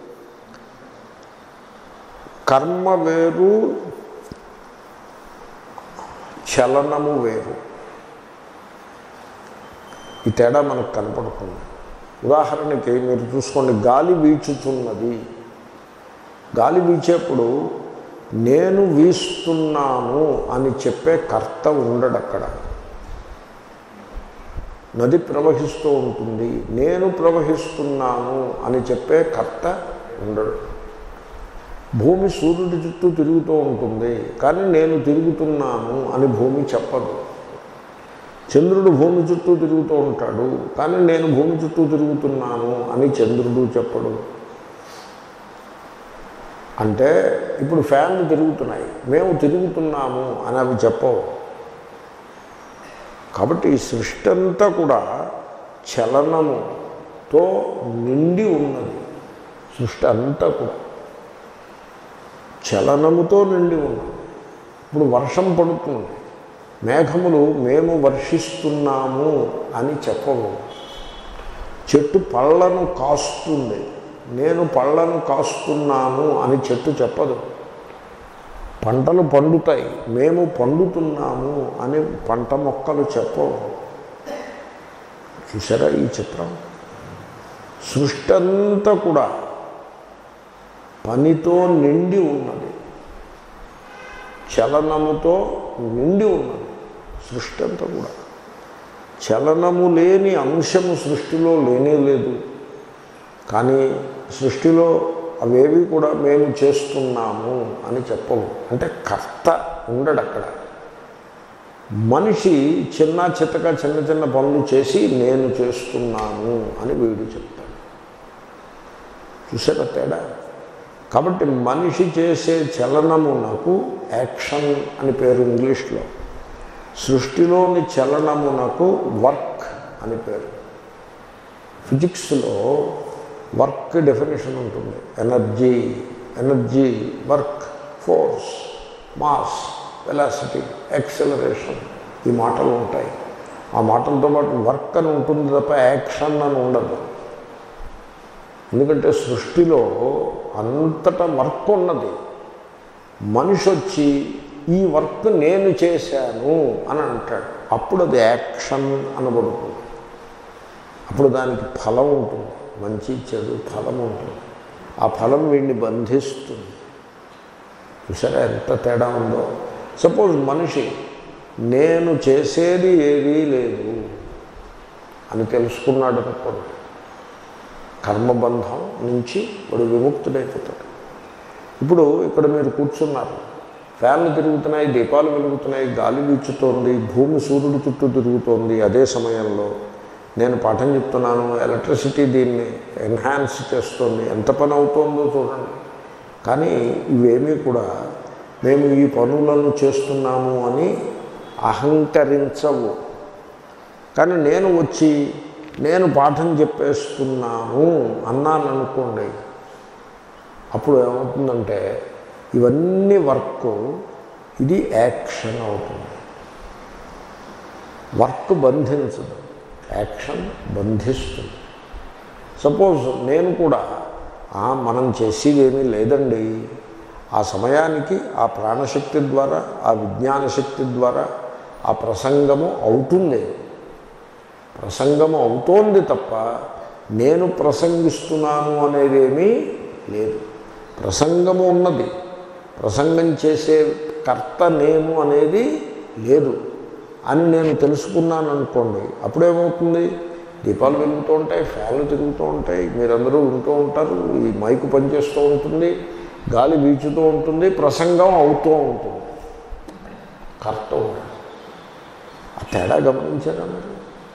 కర్మ వేరు చలనము వేరు ఈ తేడా మనకు కనపడుతుంది ఉదాహరణకి మీరు చూసుకోండి గాలి వీచుతున్నది గాలి వీచేప్పుడు నేను వీస్తున్నాను అని చెప్పే కర్త ఉండడు అక్కడ నది ప్రవహిస్తూ ఉంటుంది నేను ప్రవహిస్తున్నాను అని చెప్పే కర్త ఉండడు భూమి సూర్యుడి చుట్టూ తిరుగుతూ ఉంటుంది కానీ నేను తిరుగుతున్నాను అని భూమి చెప్పదు చంద్రుడు భూమి చుట్టూ తిరుగుతూ ఉంటాడు కానీ నేను భూమి చుట్టూ తిరుగుతున్నాను అని చంద్రుడు చెప్పడు అంటే ఇప్పుడు ఫ్యాన్లు తిరుగుతున్నాయి మేము తిరుగుతున్నాము అని అవి చెప్పవు కాబట్టి ఈ సృష్టి అంతా కూడా చలనముతో నిండి ఉన్నది సృష్టి అంతా కూడా చలనముతో నిండి ఉన్నది ఇప్పుడు వర్షం పడుతుంది మేఘములు మేము వర్షిస్తున్నాము అని చెప్పవు చెట్టు పళ్ళను కాస్తుంది నేను పళ్ళను కాస్తున్నాను అని చెట్టు చెప్పదు పంటలు పండుతాయి మేము పండుతున్నాము అని పంట మొక్కలు చెప్పవు చూసారా ఈ చిత్రం సృష్టి అంతా కూడా పనితో నిండి ఉన్నది చలనముతో నిండి ఉన్నది సృష్టి అంతా కూడా చలనము లేని అంశము సృష్టిలో లేనే లేదు కానీ సృష్టిలో అవేవి కూడా మేము చేస్తున్నాము అని చెప్పవు అంటే కర్త ఉండడు అక్కడ మనిషి చిన్న చిత్తగా చిన్న చిన్న పనులు చేసి నేను చేస్తున్నాను అని వీడు చెప్తాడు చూసారా తేడా కాబట్టి మనిషి చేసే చలనమునకు యాక్షన్ అని పేరు ఇంగ్లీష్లో సృష్టిలోని చలనమునకు వర్క్ అని పేరు ఫిజిక్స్లో వర్క్ డెఫినేషన్ ఉంటుంది energy energy work force mass velocity acceleration ఈ మాటలు ఉంటాయి ఆ మాటలతో పాటు వర్క్ అని ఉంటుంది తప్ప యాక్షన్ అని ఉండదు ఎందుకంటే సృష్టిలో అంతటా వర్క్ ఉన్నది మనిషి వచ్చి ఈ వర్క్ నేను చేశాను అని అంటాడు అప్పుడు అది యాక్షన్ అనబడుతుంది అప్పుడు దానికి ఫలం ఉంటుంది మంచి చెడు ఫలం ఉంటుంది ఆ ఫలం వీడిని బంధిస్తుంది చూసారా ఎంత తేడా ఉందో సపోజ్ మనిషి నేను చేసేది ఏదీ లేదు అని తెలుసుకున్నాడు అనుకోండి కర్మబంధం నుంచి వాడు విముక్తుడైపోతాడు ఇప్పుడు ఇక్కడ మీరు కూర్చున్నారు ఫ్యాన్లు తిరుగుతున్నాయి దీపాలు వెలుగుతున్నాయి గాలి వీచుతోంది భూమి సూర్యుడు చుట్టూ తిరుగుతోంది అదే సమయంలో నేను పాఠం చెప్తున్నాను ఎలక్ట్రిసిటీ దీన్ని ఎన్హాన్స్ చేస్తుంది ఎంత పని అవుతుందో చూడండి కానీ ఇవేమీ కూడా మేము ఈ పనులను చేస్తున్నాము అని అహంకరించవు కానీ నేను వచ్చి నేను పాఠం చెప్పేస్తున్నాను అన్నాను అనుకోండి అప్పుడు ఏమవుతుందంటే ఇవన్నీ వర్క్ ఇది యాక్షన్ అవుతుంది వర్క్ బంధించదు యాక్షన్ బంధిస్తుంది సపోజ్ నేను కూడా "ఆ, మనం చేసేది ఏమీ లేదండి ఆ సమయానికి ఆ ప్రాణశక్తి ద్వారా ఆ విజ్ఞాన శక్తి ద్వారా ఆ ప్రసంగము అవుతుంది ప్రసంగము అవుతోంది తప్ప నేను ప్రసంగిస్తున్నాను అనేదేమీ లేదు ప్రసంగము ఉన్నది ప్రసంగం చేసే కర్త నేను అనేది లేదు అని నేను తెలుసుకున్నాను అనుకోండి అప్పుడేమవుతుంది దీపాలు వెలుగుతూ ఉంటాయి ఫ్యాన్లు తిరుగుతూ ఉంటాయి మీరందరూ ఉంటూ ఉంటారు ఈ మైకు పనిచేస్తూ ఉంటుంది గాలి వీచుతూ ఉంటుంది ప్రసంగం అవుతూ ఉంటుంది కర్త ఉంటుంది ఆ తేడా గమనించారా మరి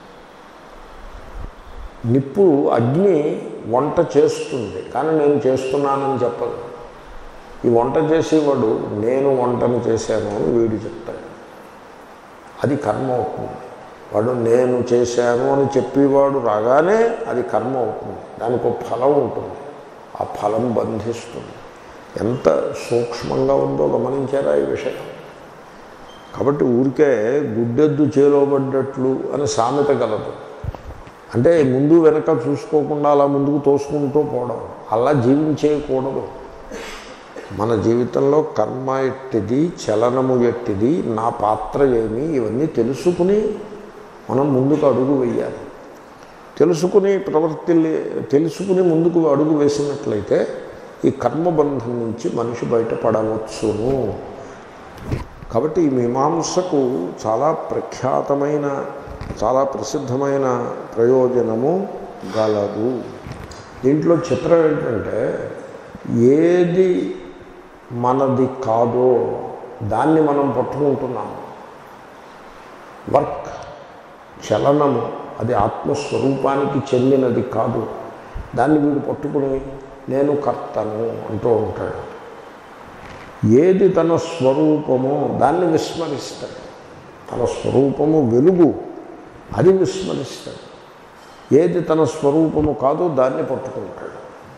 నిప్పు అగ్ని వంట చేస్తుంది కానీ నేను చేస్తున్నానని చెప్పదు ఈ వంట చేసేవాడు నేను వంటను చేశాను అని వీడు చెప్తాడు అది కర్మ అవుతుంది వాడు నేను చేశాను అని చెప్పేవాడు రాగానే అది కర్మ అవుతుంది దానికి ఒక ఫలం ఉంటుంది ఆ ఫలం బంధిస్తుంది ఎంత సూక్ష్మంగా ఉందో గమనించారా ఈ విషయం కాబట్టి ఊరికే గుడ్డెద్దు చేలోబడ్డట్లు అని సామెత గలదు అంటే ముందు వెనక చూసుకోకుండా అలా ముందుకు తోసుకుంటూ పోవడం అలా జీవించేయకూడదు మన జీవితంలో కర్మ ఎట్టిది చలనము ఎట్టిది నా పాత్ర ఏమి ఇవన్నీ తెలుసుకుని మనం ముందుకు అడుగు వేయాలి తెలుసుకుని ప్రవర్తి తెలుసుకుని ముందుకు అడుగు వేసినట్లయితే ఈ కర్మబంధం నుంచి మనిషి బయటపడవచ్చును కాబట్టి ఈ మీమాంసకు చాలా ప్రఖ్యాతమైన చాలా ప్రసిద్ధమైన ప్రయోజనము గలదు దీంట్లో చిత్రం ఏంటంటే ఏది మనది కాదో దాన్ని మనం పట్టుకుంటున్నాము వర్క్ చలనము అది ఆత్మస్వరూపానికి చెందినది కాదు దాన్ని వీడు పట్టుకుని నేను కర్తను అంటూ ఉంటాడు ఏది తన స్వరూపమో దాన్ని విస్మరిస్తాడు తన స్వరూపము వెలుగు అది విస్మరిస్తాడు ఏది తన స్వరూపము కాదో దాన్ని పట్టుకుంటాడు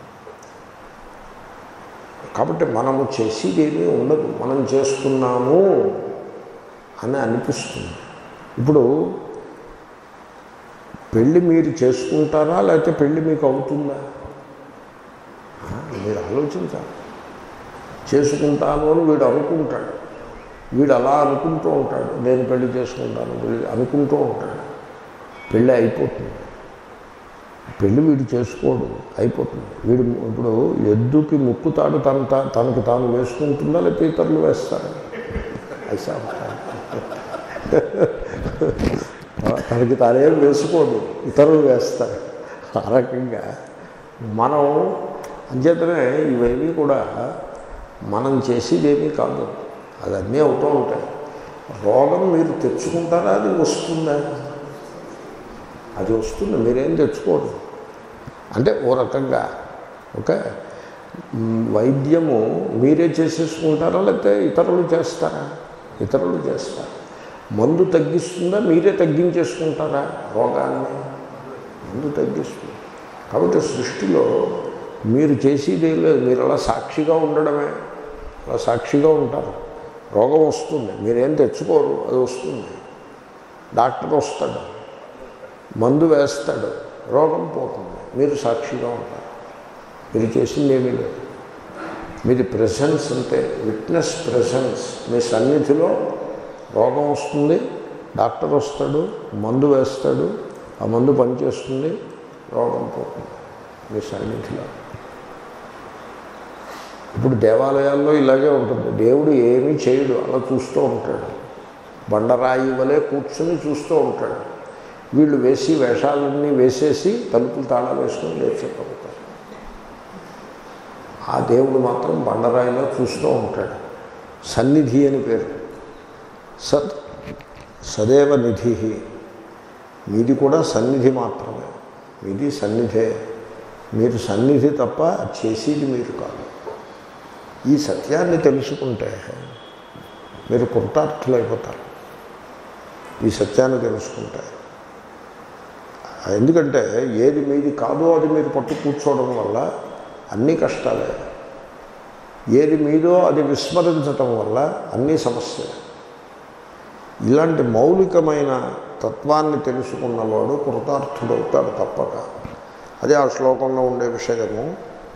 కాబట్టి మనము చేసేదేమీ ఉండదు మనం చేస్తున్నాము అని అనిపిస్తుంది ఇప్పుడు పెళ్ళి మీరు చేసుకుంటారా లేకపోతే పెళ్ళి మీకు అవుతుందా ఆ, మీరు ఆలోచించాలి చేసుకుంటాను అని వీడు అనుకుంటాడు వీడు అలా అనుకుంటూ ఉంటాడు నేను పెళ్లి చేసుకుంటాను పెళ్ళి అనుకుంటూ ఉంటాడు పెళ్ళి అయిపోతుంది పెళ్ళి వీడు చేసుకోడు అయిపోతుంది వీడు ఇప్పుడు ఎద్దుకి ముక్కుతాడు తన తా- తనకు తాను వేసుకుంటుందా లేకపోతే ఇతరులు వేస్తారా ఐసా తనకి తానేం వేసుకోడు ఇతరులు వేస్తారు ఆ రకంగా మనం అంచేతనే ఇవేమీ కూడా మనం చేసేదేమీ కాదు అది అన్నీ అవుతూ ఉంటాయి రోగం మీరు తెచ్చుకుంటారా అది వస్తుందా అది వస్తుంది మీరేం తెచ్చుకోరు అంటే ఓ రకంగా ఓకే మ్, వైద్యము మీరే చేసేసుకుంటారా లేకపోతే ఇతరులు చేస్తారా ఇతరులు చేస్తారు మందు తగ్గిస్తుందా మీరే తగ్గించేసుకుంటారా రోగాన్ని మందు తగ్గిస్తుంది కాబట్టి సృష్టిలో మీరు చేసేది ఏం లేదు మీరు అలా సాక్షిగా ఉండడమే అలా సాక్షిగా ఉంటారు రోగం వస్తుంది మీరేం తెచ్చుకోరు అది వస్తుంది డాక్టర్ వస్తాడు మందు వేస్తాడు రోగం పోతుంది మీరు సాక్షిగా ఉంటారు మీరు చేసింది ఏమీ లేదు మీది ప్రెసెన్స్ అంటే విట్నెస్ ప్రెసెన్స్ మీ సన్నిధిలో రోగం వస్తుంది డాక్టర్ వస్తాడు మందు వేస్తాడు ఆ మందు పనిచేస్తుంది రోగం పోతుంది మీ సన్నిధిలో ఇప్పుడు దేవాలయాల్లో ఇలాగే ఉంటుంది దేవుడు ఏమీ చేయడు అలా చూస్తూ ఉంటాడు బండరాయి వలె కూర్చుని చూస్తూ ఉంటాడు వీళ్ళు వేసి వేషాలన్నీ వేసేసి తలుపులు తాళాలు వేసుకొని లేచిపోతారు ఆ దేవుడు మాత్రం బండరాయిలో చూస్తూ ఉంటాడు సన్నిధి అని పేరు సత్ సదేవ నిధి మీది కూడా సన్నిధి మాత్రమే మీది సన్నిధే మీరు సన్నిధి తప్ప చేసేది మీరు కాదు ఈ సత్యాన్ని తెలుసుకుంటే మీరు కృతార్థులైపోతారు ఈ సత్యాన్ని తెలుసుకుంటే ఎందుకంటే ఏది మీది కాదో అది మీరు పట్టు కూర్చోవడం వల్ల అన్ని కష్టాలే ఏది మీదో అది విస్మరించటం వల్ల అన్నీ సమస్యలు ఇలాంటి మౌలికమైన తత్వాన్ని తెలుసుకున్నవాడు కృతార్థుడవుతాడు తప్పక అదే ఆ శ్లోకంలో ఉండే విషయము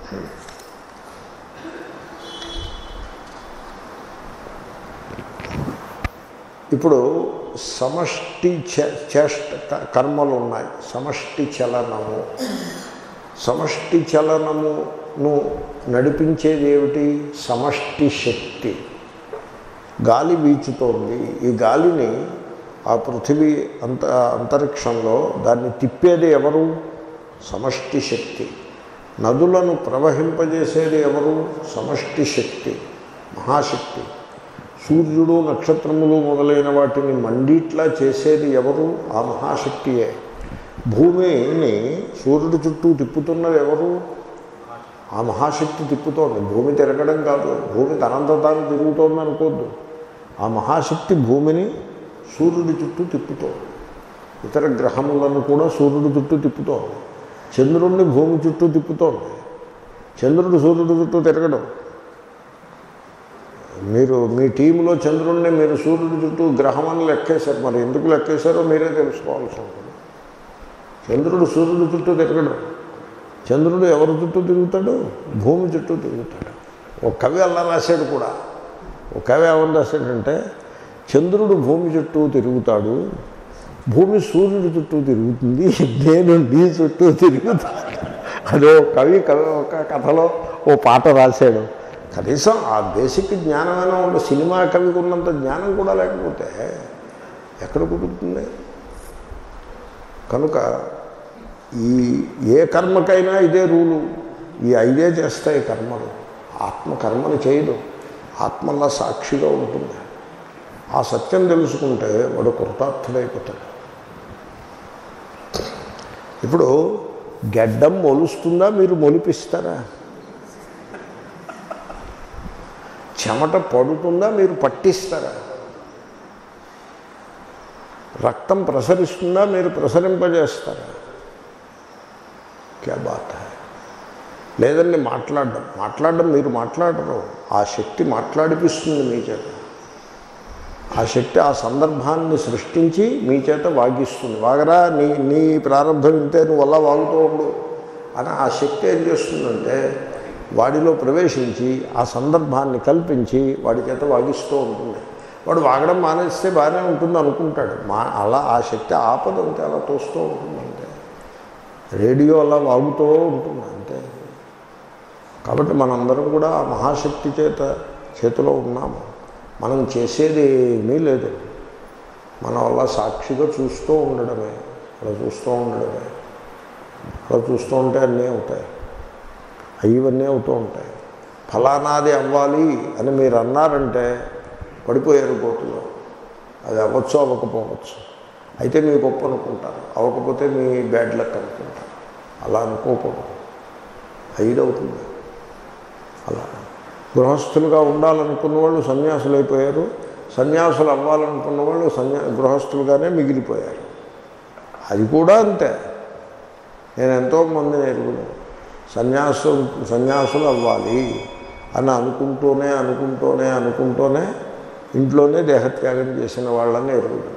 ఇప్పుడు సమష్టి చే- చేష్ట క- కర్మలు ఉన్నాయి సమష్టి చలనము సమష్టి చలనమును నడిపించేది ఏమిటి సమష్టి శక్తి గాలి వీచుతోంది ఈ గాలిని ఆ పృథివీ అంత అంతరిక్షంలో దాన్ని తిప్పేది ఎవరు సమష్టి శక్తి నదులను ప్రవహింపజేసేది ఎవరు సమష్టి శక్తి మహాశక్తి సూర్యుడు నక్షత్రములు మొదలైన వాటిని మండిట్లా చేసేది ఎవరు ఆ మహాశక్తియే భూమిని సూర్యుడు చుట్టూ తిప్పుతున్నది ఎవరు ఆ మహాశక్తి తిప్పుతోంది భూమి తిరగడం కాదు భూమి తనంత తాను తిరుగుతోంది అనుకోద్దు ఆ మహాశక్తి భూమిని సూర్యుడి చుట్టూ తిప్పుతోంది ఇతర గ్రహములను కూడా సూర్యుడి చుట్టూ తిప్పుతోంది చంద్రుడిని భూమి చుట్టూ తిప్పుతోంది చంద్రుడు సూర్యుడి చుట్టూ తిరగడం మీరు మీ టీంలో చంద్రుడిని మీరు సూర్యుడి చుట్టూ గ్రహమని లెక్కేశారు మరి ఎందుకు లెక్కేశారో మీరే తెలుసుకోవాల్సి ఉంటుంది చంద్రుడు సూర్యుడి చుట్టూ తిరగడం చంద్రుడు ఎవరి చుట్టూ తిరుగుతాడు భూమి చుట్టూ తిరుగుతాడు ఒక కవి అలా రాశాడు కూడా ఒక కవి ఏమని రాశాడంటే చంద్రుడు భూమి చుట్టూ తిరుగుతాడు భూమి సూర్యుడి చుట్టూ తిరుగుతుంది నేను నీ చుట్టూ తిరుగుతాను అదో కవి కవి ఒక కథలో ఓ పాట రాశాడు కనీసం ఆ బేసిక్ జ్ఞానమైనా ఉండే సినిమా కవికి ఉన్నంత జ్ఞానం కూడా లేకపోతే ఎక్కడ కుదురుతుంది కనుక ఈ ఏ కర్మకైనా ఇదే రూలు ఈ ఐదే చేస్తాయి కర్మలు ఆత్మ కర్మను చేయదు ఆత్మల్లా సాక్షిగా ఉంటుంది ఆ సత్యం తెలుసుకుంటే వాడు కృతార్థుడైపోతాడు ఇప్పుడు గెడ్డం మొలుస్తుందా మీరు మొలిపిస్తారా చెమట పడుతుందా మీరు పట్టిస్తారా రక్తం ప్రసరిస్తుందా మీరు ప్రసరింపజేస్తారా క్యా బాత్ హై లేదండి మాట్లాడడం మాట్లాడడం మీరు మాట్లాడరు ఆ శక్తి మాట్లాడిపిస్తుంది మీ చేత ఆ శక్తి ఆ సందర్భాన్ని సృష్టించి మీ చేత వాగిస్తుంది వాగరా నీ నీ ప్రారంభం ఇంతే నువ్వు అలా వాగుతూ ఉండు అని ఆ శక్తి ఏం చేస్తుందంటే వాడిలో ప్రవేశించి ఆ సందర్భాన్ని కల్పించి వాడి చేత వాగిస్తూ ఉంటుంది వాడు వాగడం మానేస్తే బాగానే ఉంటుంది అనుకుంటాడు మా అలా ఆ శక్తి ఆపదంతే అలా తోస్తూ ఉంటుంది అంతే రేడియో అలా వాగుతూ ఉంటుంది అంతే కాబట్టి మనందరం కూడా ఆ మహాశక్తి చేత చేతిలో ఉన్నాము మనం చేసేది ఏమీ లేదు మన వల్ల సాక్షిగా చూస్తూ ఉండడమే అలా చూస్తూ ఉండడమే అలా చూస్తూ ఉంటే అన్నీ అవుతాయి అయ్యవన్నీ అవుతూ ఉంటాయి ఫలానాది అవ్వాలి అని మీరు అన్నారంటే పడిపోయారు గోతులో అది అవ్వచ్చు అవ్వకపోవచ్చు అయితే మీ గొప్ప అనుకుంటారు అవ్వకపోతే మీ బ్యాడ్ లక్ అనుకుంటారు అలా అనుకోకూడదు ఐదవుతుంది అలా గృహస్థులుగా ఉండాలనుకున్న వాళ్ళు సన్యాసులు అయిపోయారు సన్యాసులు అవ్వాలనుకున్న వాళ్ళు సన్యా గృహస్థులుగానే మిగిలిపోయారు అది కూడా అంతే నేను ఎంతోమందిని ఎరుగున్నాను సన్యాసు సన్యాసులు అవ్వాలి అని అనుకుంటూనే అనుకుంటూనే అనుకుంటూనే ఇంట్లోనే దేహత్యాగం చేసిన వాళ్ళని ఎరుగుతాను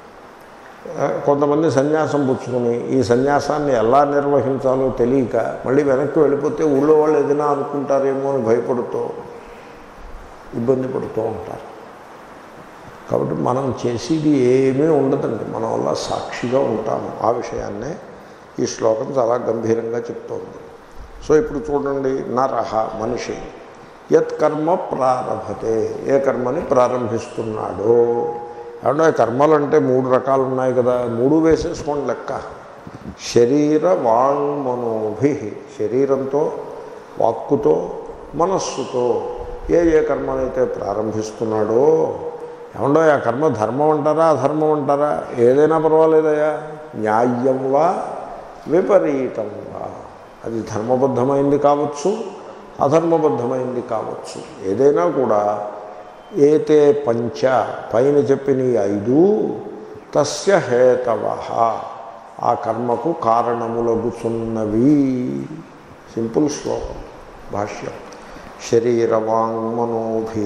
కొంతమంది సన్యాసం పుచ్చుకుని ఈ సన్యాసాన్ని ఎలా నిర్వహించాలో తెలియక మళ్ళీ వెనక్కి వెళ్ళిపోతే ఊళ్ళో వాళ్ళు ఏదైనా అనుకుంటారేమో అని భయపడుతూ ఇబ్బంది పడుతూ ఉంటారు కాబట్టి మనం చేసేది ఏమీ ఉండదండి మన వల్ల సాక్షిగా ఉంటాము ఆ విషయాన్నే ఈ శ్లోకం చాలా గంభీరంగా చెప్తోంది సో ఇప్పుడు చూడండి నరహ మనిషి యత్ కర్మ ప్రారంభతే ఏ కర్మని ప్రారంభిస్తున్నాడో ఏమన్నా కర్మలు అంటే మూడు రకాలు ఉన్నాయి కదా మూడు వేసేసుకోండి లెక్క శరీర వాంగ్మనోభి శరీరంతో వాక్కుతో మనస్సుతో ఏ ఏ కర్మనైతే ప్రారంభిస్తున్నాడో ఏమండో ఆ కర్మ ధర్మం అంటారా అధర్మం అంటారా ఏదైనా పర్వాలేదయా న్యాయం వా విపరీతం వా అది ధర్మబద్ధమైంది కావచ్చు అధర్మబద్ధమైంది కావచ్చు ఏదైనా కూడా ఏతే పంచ పైన చెప్పిన ఈ ఐదు తస్య హేతవ ఆ కర్మకు కారణములగుచున్నవి సింపుల్ శ్లోకం భాష్యం శరీరవాంగ్మనోభి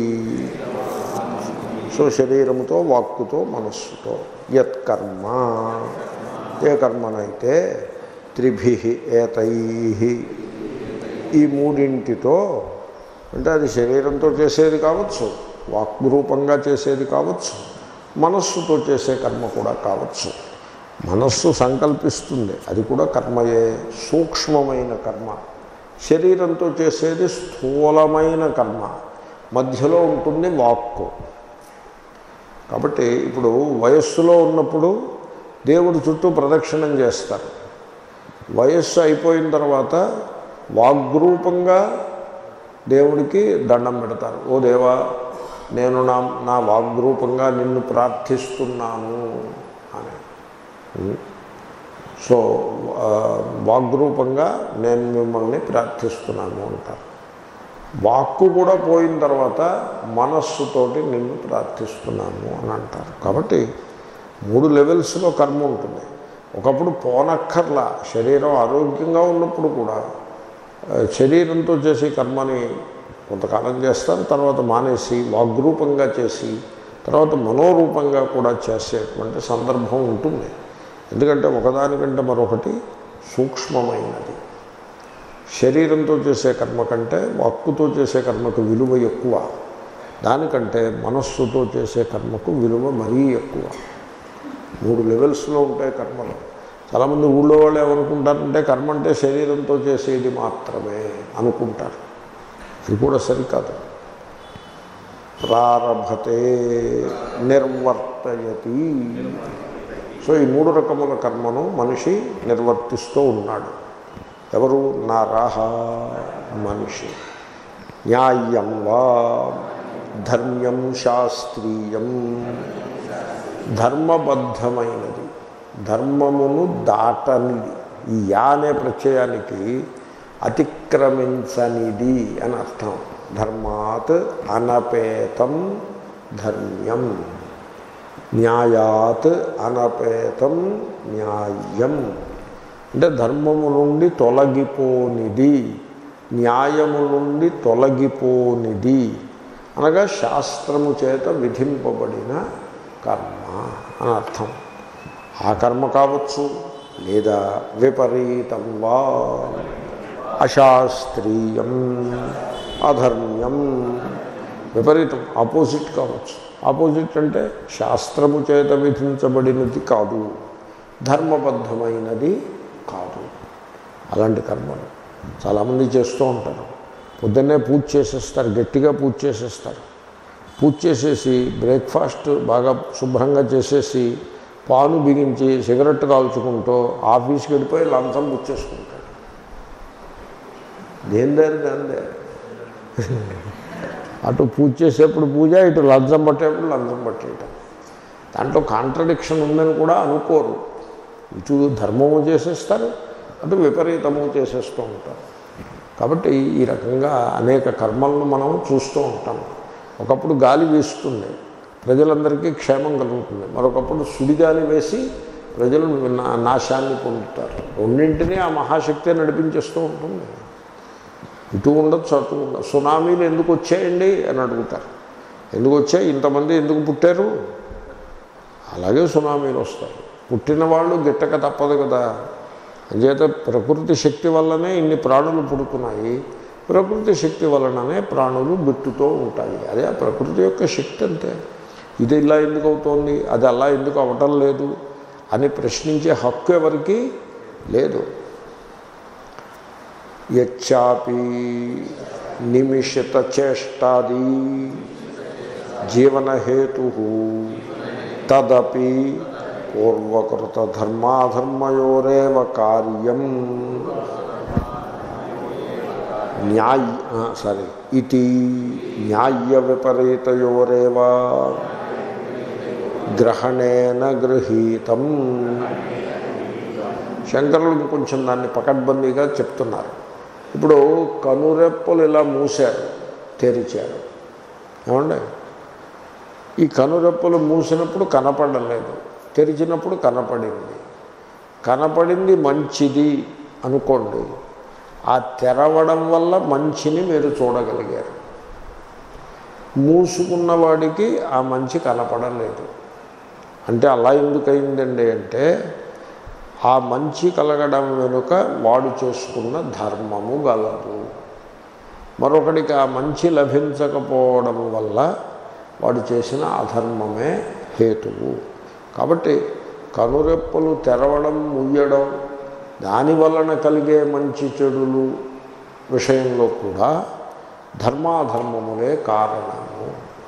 సో శరీరముతో వాక్కుతో మనస్సుతో యత్కర్మ ఏ కర్మనైతే త్రిభి ఏతై ఈ మూడింటితో అంటే అది శరీరంతో చేసేది కావచ్చు వాక్రూపంగా చేసేది కావచ్చు మనస్సుతో చేసే కర్మ కూడా కావచ్చు మనస్సు సంకల్పిస్తుంది అది కూడా కర్మయే సూక్ష్మమైన కర్మ శరీరంతో చేసేది స్థూలమైన కర్మ మధ్యలో ఉంటుంది వాక్కు కాబట్టి ఇప్పుడు వయస్సులో ఉన్నప్పుడు దేవుడి చుట్టూ ప్రదక్షిణం చేస్తారు వయస్సు అయిపోయిన తర్వాత వాగ్రూపంగా దేవుడికి దండం పెడతారు ఓ దేవా నేను నా నా వాగ్రూపంగా నిన్ను ప్రార్థిస్తున్నాను అని సో ఆ, వాగ్రూపంగా నేను మిమ్మల్ని ప్రార్థిస్తున్నాను అంటారు వాక్కు కూడా పోయిన తర్వాత మనస్సుతోటి నిన్ను ప్రార్థిస్తున్నాను అని అంటారు కాబట్టి మూడు లెవెల్స్లో కర్మ ఉంటుంది ఒకప్పుడు పోనక్కర్లా శరీరం ఆరోగ్యంగా ఉన్నప్పుడు కూడా ఆ, శరీరంతో చేసే కర్మని కొంతకాలం చేస్తారు తర్వాత మానేసి వాగ్రూపంగా చేసి తర్వాత మనోరూపంగా కూడా చేసేటువంటి సందర్భం ఉంటుంది ఎందుకంటే ఒకదానికంటే మరొకటి సూక్ష్మమైనది శరీరంతో చేసే కర్మ కంటే వాక్కుతో చేసే కర్మకు విలువ ఎక్కువ దానికంటే మనస్సుతో చేసే కర్మకు విలువ మరీ ఎక్కువ మూడు లెవెల్స్లో ఉంటాయి కర్మలు చాలామంది ఊళ్ళో వాళ్ళు ఏమనుకుంటారంటే కర్మ అంటే శరీరంతో చేసేది మాత్రమే అనుకుంటారు అది కూడా సరికాదు ప్రారభతే నిర్వర్తయతి సో ఈ మూడు రకముల కర్మను మనిషి నిర్వర్తిస్తూ ఉన్నాడు ఎవరు నారాహ మనిషి న్యాయం వా ధర్మ్యం శాస్త్రీయం ధర్మబద్ధమైనది ధర్మమును దాటనిది ఈ యా అనే ప్రత్యయానికి అతిక్రమించనిది అని అర్థం ధర్మాత్ అనపేతం ధర్మ్యం న్యాయాత్ అనపేతం న్యాయం అంటే ధర్మము నుండి తొలగిపోనిది న్యాయము నుండి తొలగిపోనిది అనగా శాస్త్రము చేత విధింపబడిన కర్మ అని అర్థం ఆ కర్మ కావచ్చు లేదా విపరీతం వా అశాస్త్రీయం అధర్మ్యం విపరీతం ఆపోజిట్ కావచ్చు ఆపోజిట్ అంటే శాస్త్రము చేత విధించబడినది కాదు ధర్మబద్ధమైనది కాదు అలాంటి కర్మలు చాలామంది చేస్తూ ఉంటారు పొద్దున్నే పూజ చేసేస్తారు గట్టిగా పూజ చేసేస్తారు పూజ చేసేసి బ్రేక్ఫాస్ట్ బాగా శుభ్రంగా చేసేసి పాను బిగించి సిగరెట్ కాల్చుకుంటూ ఆఫీస్కి వెళ్ళిపోయి లంచం పుచ్చేసుకుంటాడు దేని దారి దాందే అటు పూజ చేసేప్పుడు పూజ ఇటు లంచం పట్టేప్పుడు లంచం పట్టేయటం దాంట్లో కాంట్రడిక్షన్ ఉందని కూడా అనుకోరు ఇటు ధర్మము చేసేస్తారు అటు విపరీతము చేసేస్తూ ఉంటారు కాబట్టి ఈ రకంగా అనేక కర్మలను మనం చూస్తూ ఉంటాం ఒకప్పుడు గాలి వీస్తుంది ప్రజలందరికీ క్షేమం కలుగుతుంది మరొకప్పుడు సుడిగాలి వేసి ప్రజలు నా- నాశాన్ని పొందుతారు రెండింటినీ ఆ మహాశక్తి నడిపించేస్తూ ఉంటుంది ఇటు ఉండొచ్చు అటు ఉండదు సునామీలు ఎందుకు వచ్చాయండి అని అడుగుతారు ఎందుకు వచ్చాయి ఇంతమంది ఎందుకు పుట్టారు అలాగే సునామీలు వస్తాయి పుట్టిన వాళ్ళు గిట్టక తప్పదు కదా అంచేత ప్రకృతి శక్తి వల్లనే ఇన్ని ప్రాణులు పుడుతున్నాయి ప్రకృతి శక్తి వలననే ప్రాణులు బిట్టుతూ ఉంటాయి అదే ఆ ప్రకృతి యొక్క శక్తి అంతే ఇది ఇలా ఎందుకు అవుతోంది అది అలా ఎందుకు అవటం లేదు అని ప్రశ్నించే హక్కు ఎవరికి లేదు యచ్చాపి నిమిషిత చేష్టాది జీవనహేతు తదపి పూర్వకృత ధర్మాధర్మయోరేవ కార్యం న్యాయ సారీ ఇది న్యాయ విపరీతయోరేవ గ్రహణేన గృహీతం శంకరులు కొంచెం దాన్ని పకడ్బందీగా చెప్తున్నారు ఇప్పుడు కనురెప్పలు ఇలా మూశారు తెరిచారు ఏమండి ఈ కనురెప్పలు మూసినప్పుడు కనపడలేదు తెరిచినప్పుడు కనపడింది కనపడింది మంచిది అనుకోండి ఆ తెరవడం వల్ల మంచిని మీరు చూడగలిగారు మూసుకున్న వాడికి ఆ మంచి కనపడలేదు అంటే అలా ఎందుకయిందండి అంటే ఆ మంచి కలగడం వెనుక వాడు చేసుకున్న ధర్మము గలదు మరొకడికి ఆ మంచి లభించకపోవడం వల్ల వాడు చేసిన అధర్మమే హేతువు కాబట్టి కనురెప్పలు తెరవడం ముయ్యడం దాని వలన కలిగే మంచి చెడులు విషయంలో కూడా ధర్మాధర్మములే కారణము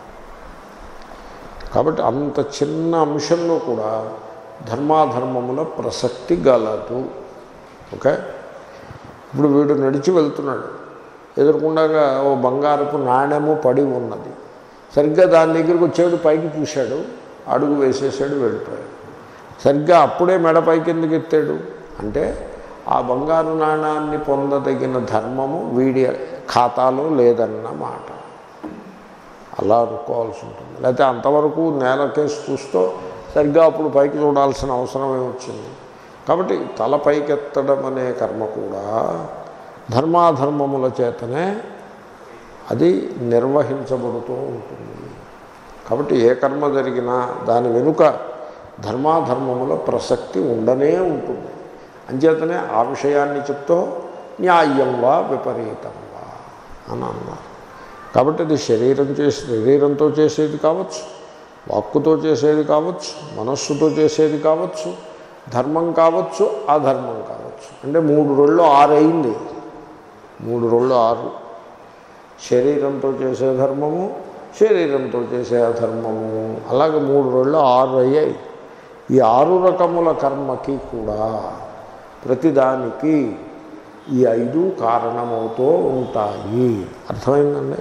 కాబట్టి అంత చిన్న అంశంలో కూడా ధర్మాధర్మముల ప్రసక్తి గలదు ఓకే ఇప్పుడు వీడు నడిచి వెళ్తున్నాడు ఎదుర్కొండగా ఓ బంగారపు నాణ్యము పడి ఉన్నది సరిగ్గా దాని దగ్గరికి వచ్చాడు పైకి చూశాడు అడుగు వేసేసాడు వెళ్ళిపోయాడు సరిగ్గా అప్పుడే మెడ పైకి ఎందుకు ఎత్తాడు అంటే ఆ బంగారు నాణాన్ని పొందదగిన ధర్మము వీడి ఖాతాలో లేదన్న మాట అలా అనుకోవాల్సి ఉంటుంది లేకపోతే అంతవరకు నేలకేసి చూస్తూ సరిగ్గా అప్పుడు పైకి చూడాల్సిన అవసరమే వచ్చింది కాబట్టి తల పైకెత్తడం అనే కర్మ కూడా ధర్మాధర్మముల చేతనే అది నిర్వహించబడుతూ ఉంటుంది కాబట్టి ఏ కర్మ జరిగినా దాని వెనుక ధర్మాధర్మముల ప్రసక్తి ఉండనే ఉంటుంది అంచేతనే ఆ విషయాన్ని చెప్తూ న్యాయం వా విపరీతం వా అని అన్నారు కాబట్టి అది శరీరం చేసి శరీరంతో చేసేది కావచ్చు వాక్కుతో చేసేది కావచ్చు మనస్సుతో చేసేది కావచ్చు ధర్మం కావచ్చు అధర్మం కావచ్చు అంటే మూడు రోజులు ఆరు అయింది మూడు రోజులు ఆరు శరీరంతో చేసే ధర్మము శరీరంతో చేసే అధర్మము అలాగే మూడు రోజులు ఆరు అయ్యాయి ఈ ఆరు రకముల కర్మకి కూడా ప్రతిదానికి ఈ ఐదు కారణమవుతూ ఉంటాయి అర్థమైందండి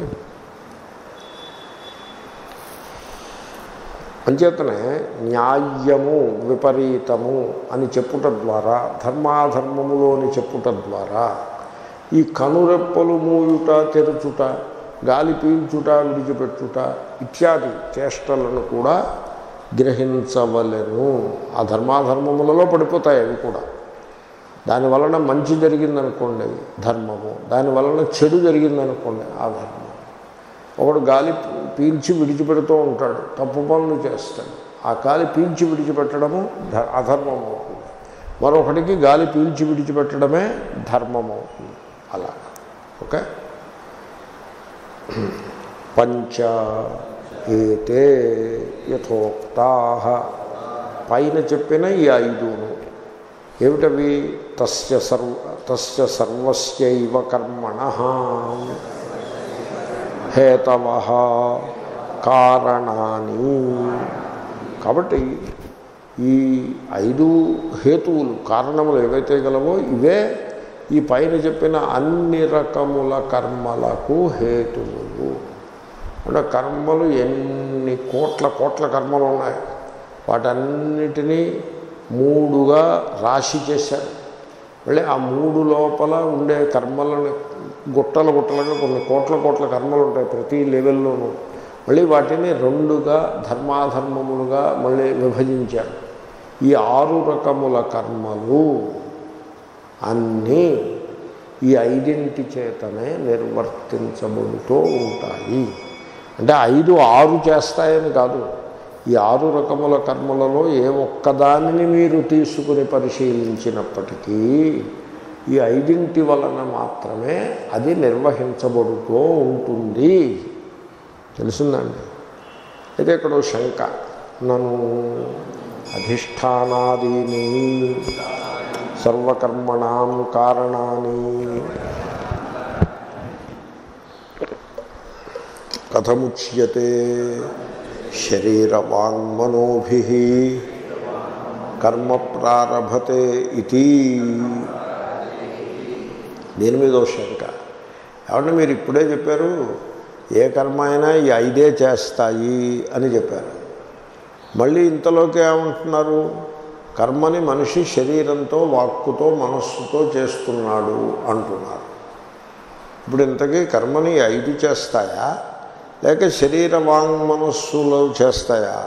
అంచేతనే న్యాయము విపరీతము అని చెప్పుట ద్వారా ధర్మాధర్మములోని చెప్పుట ద్వారా ఈ కనురెప్పలు మూయుట తెరుచుట గాలి పీల్చుట విడిచిపెట్టుట ఇత్యాది చేష్టలను కూడా గ్రహించవలెను ఆ ధర్మాధర్మములలో పడిపోతాయి అవి కూడా దాని వలన మంచి జరిగిందనుకోండి ధర్మము దాని వలన చెడు జరిగిందనుకోండి ఆ ధర్మం ఒకడు గాలి పీల్చి విడిచిపెడుతూ ఉంటాడు తప్పు పనులు చేస్తాడు ఆ గాలి పీల్చి విడిచిపెట్టడము ధ- అధర్మం అవుతుంది మరొకటికి గాలి పీల్చి విడిచిపెట్టడమే ధర్మం అవుతుంది అలా ఓకే పంచ ఏతే యథోక్తా పైన చెప్పిన ఈ ఐదును ఏమిటవి తస్య సర్వ తస్య సర్వస్యైవ కర్మణ హేతవ కారణాన్ని కాబట్టి ఈ ఐదు హేతువులు కారణములు ఏవైతే గలవో ఇవే ఈ పైన చెప్పిన అన్ని రకముల కర్మలకు హేతువులు అంటే కర్మలు ఎన్ని కోట్ల కోట్ల కర్మలు ఉన్నాయి వాటన్నిటినీ మూడుగా రాశి చేశారు మళ్ళీ ఆ మూడు లోపల ఉండే కర్మలను గుట్టల గుట్టలుగా కొన్ని కోట్ల కోట్ల కర్మలు ఉంటాయి ప్రతి లెవెల్లోనూ మళ్ళీ వాటిని రెండుగా ధర్మాధర్మములుగా మళ్ళీ విభజించారు ఈ ఆరు రకముల కర్మలు అన్నీ ఈ ఐదింటి చేతనే నిర్వర్తించబడుతూ ఉంటాయి అంటే ఐదు ఆరు చేస్తాయని కాదు ఈ ఆరు రకముల కర్మలలో ఏ ఒక్కదానిని మీరు తీసుకుని పరిశీలించినప్పటికీ ఈ ఐదింటి వలన మాత్రమే అది నిర్వహించబడుతూ ఉంటుంది తెలిసిందండి అయితే ఇక్కడ శంక నన్ను అధిష్టానాదీని సర్వకర్మణం కారణాన్ని కథముచ్యతే శరీరవాంగ్మనోభి కర్మ ప్రారభతే ఇది దీని మీద ఓ శంక ఏమంటే మీరు ఇప్పుడే చెప్పారు ఏ కర్మ అయినా ఈ ఐదే చేస్తాయి అని చెప్పారు మళ్ళీ ఇంతలోకి ఏమంటున్నారు కర్మని మనిషి శరీరంతో వాక్కుతో మనస్సుతో చేస్తున్నాడు అంటున్నారు ఇప్పుడు ఇంతకీ కర్మని ఈ ఐదు చేస్తాయా లేక శరీర వాంగ్ మనస్సులో చేస్తాయా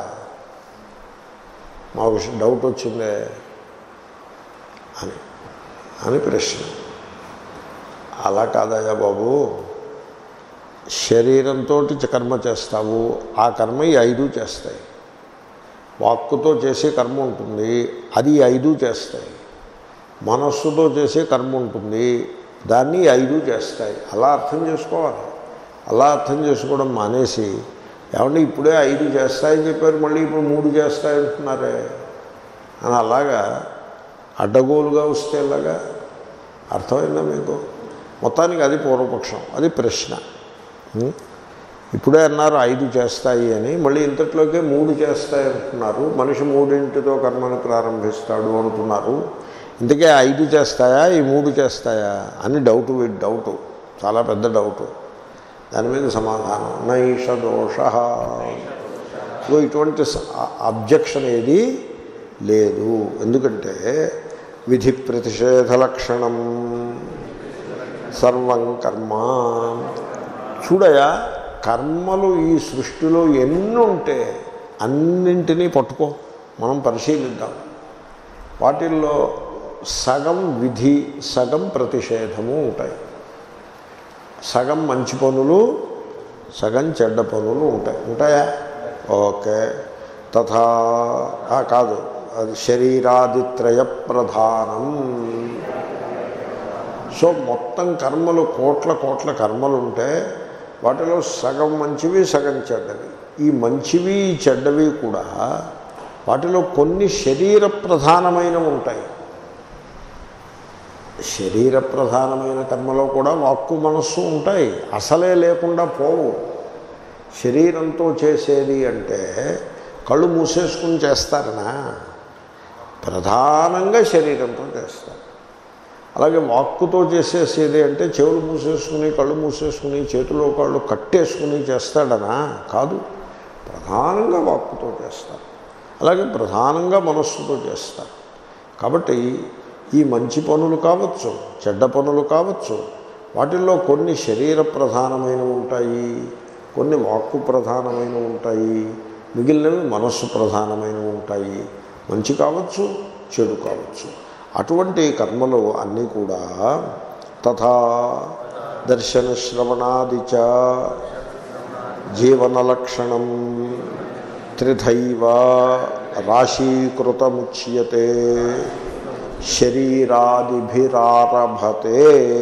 మాకు డౌట్ వచ్చిందే అని అని ప్రశ్న అలా కాదయ్యా బాబు శరీరంతో కర్మ చేస్తావు ఆ కర్మ ఈ ఐదు చేస్తాయి వాక్కుతో చేసే కర్మ ఉంటుంది అది ఈ ఐదు చేస్తాయి మనస్సుతో చేసే కర్మ ఉంటుంది దాన్ని ఈ ఐదు చేస్తాయి అలా అర్థం చేసుకోవాలి అలా అర్థం చేసుకోవడం మానేసి ఏమంటే ఇప్పుడే ఐదు చేస్తాయని చెప్పారు మళ్ళీ ఇప్పుడు మూడు చేస్తాయంటున్నారే అని అలాగా అడ్డగోలుగా వస్తే ఎలాగా అర్థమైందా మీకు మొత్తానికి అది పూర్వపక్షం అది ప్రశ్న ఉం? ఇప్పుడే అన్నారు ఐదు చేస్తాయి అని మళ్ళీ ఇంతట్లోకే మూడు చేస్తాయి అంటున్నారు మనిషి మూడింటితో కర్మను ప్రారంభిస్తాడు అంటున్నారు ఇంతకే ఐదు చేస్తాయా ఈ మూడు చేస్తాయా అని డౌట్ వీటి డౌటు చాలా పెద్ద డౌటు దాని మీద సమాధానం నైష దోష ఇగో ఇటువంటి అబ్జెక్షన్ ఏది లేదు ఎందుకంటే విధి ప్రతిషేధ లక్షణం సర్వం కర్మ చూడయా కర్మలు ఈ సృష్టిలో ఎన్ని ఉంటే అన్నింటినీ పట్టుకో మనం పరిశీలిద్దాం వాటిల్లో సగం విధి సగం ప్రతిషేధము ఉంటాయి సగం మంచి పనులు సగం చెడ్డ పనులు ఉంటాయి ఉంటాయా ఓకే తథా ఆ, కాదు అది శరీరాదిత్రయ ప్రధానం సో మొత్తం కర్మలు కోట్ల కోట్ల కర్మలు ఉంటే వాటిలో సగం మంచివి సగం చెడ్డవి ఈ మంచివి ఈ చెడ్డవి కూడా వాటిలో కొన్ని శరీర ప్రధానమైనవి ఉంటాయి శరీర ప్రధానమైన కర్మలో కూడా వాక్కు మనస్సు ఉంటాయి అసలే లేకుండా పోవు శరీరంతో చేసేది అంటే కళ్ళు మూసేసుకుని చేస్తారనా ప్రధానంగా శరీరంతో చేస్తారు అలాగే వాక్కుతో చేసేసేది అంటే చెవులు మూసేసుకుని కళ్ళు మూసేసుకుని చేతిలో కాళ్ళు కట్టేసుకుని చేస్తాడనా కాదు ప్రధానంగా వాక్కుతో చేస్తారు అలాగే ప్రధానంగా మనస్సుతో చేస్తారు కాబట్టి ఈ మంచి పనులు కావచ్చు చెడ్డ పనులు కావచ్చు వాటిల్లో కొన్ని శరీర ప్రధానమైనవి ఉంటాయి కొన్ని వాక్కు ప్రధానమైనవి ఉంటాయి మిగిలినవి మనస్సు ప్రధానమైనవి ఉంటాయి మంచి కావచ్చు చెడు కావచ్చు అటువంటి కర్మలు అన్నీ కూడా తథా దర్శన శ్రవణాది చ జీవన లక్షణం త్రిధైవ రాశీకృతముచ్యతే శరీరాదిభిరారభతే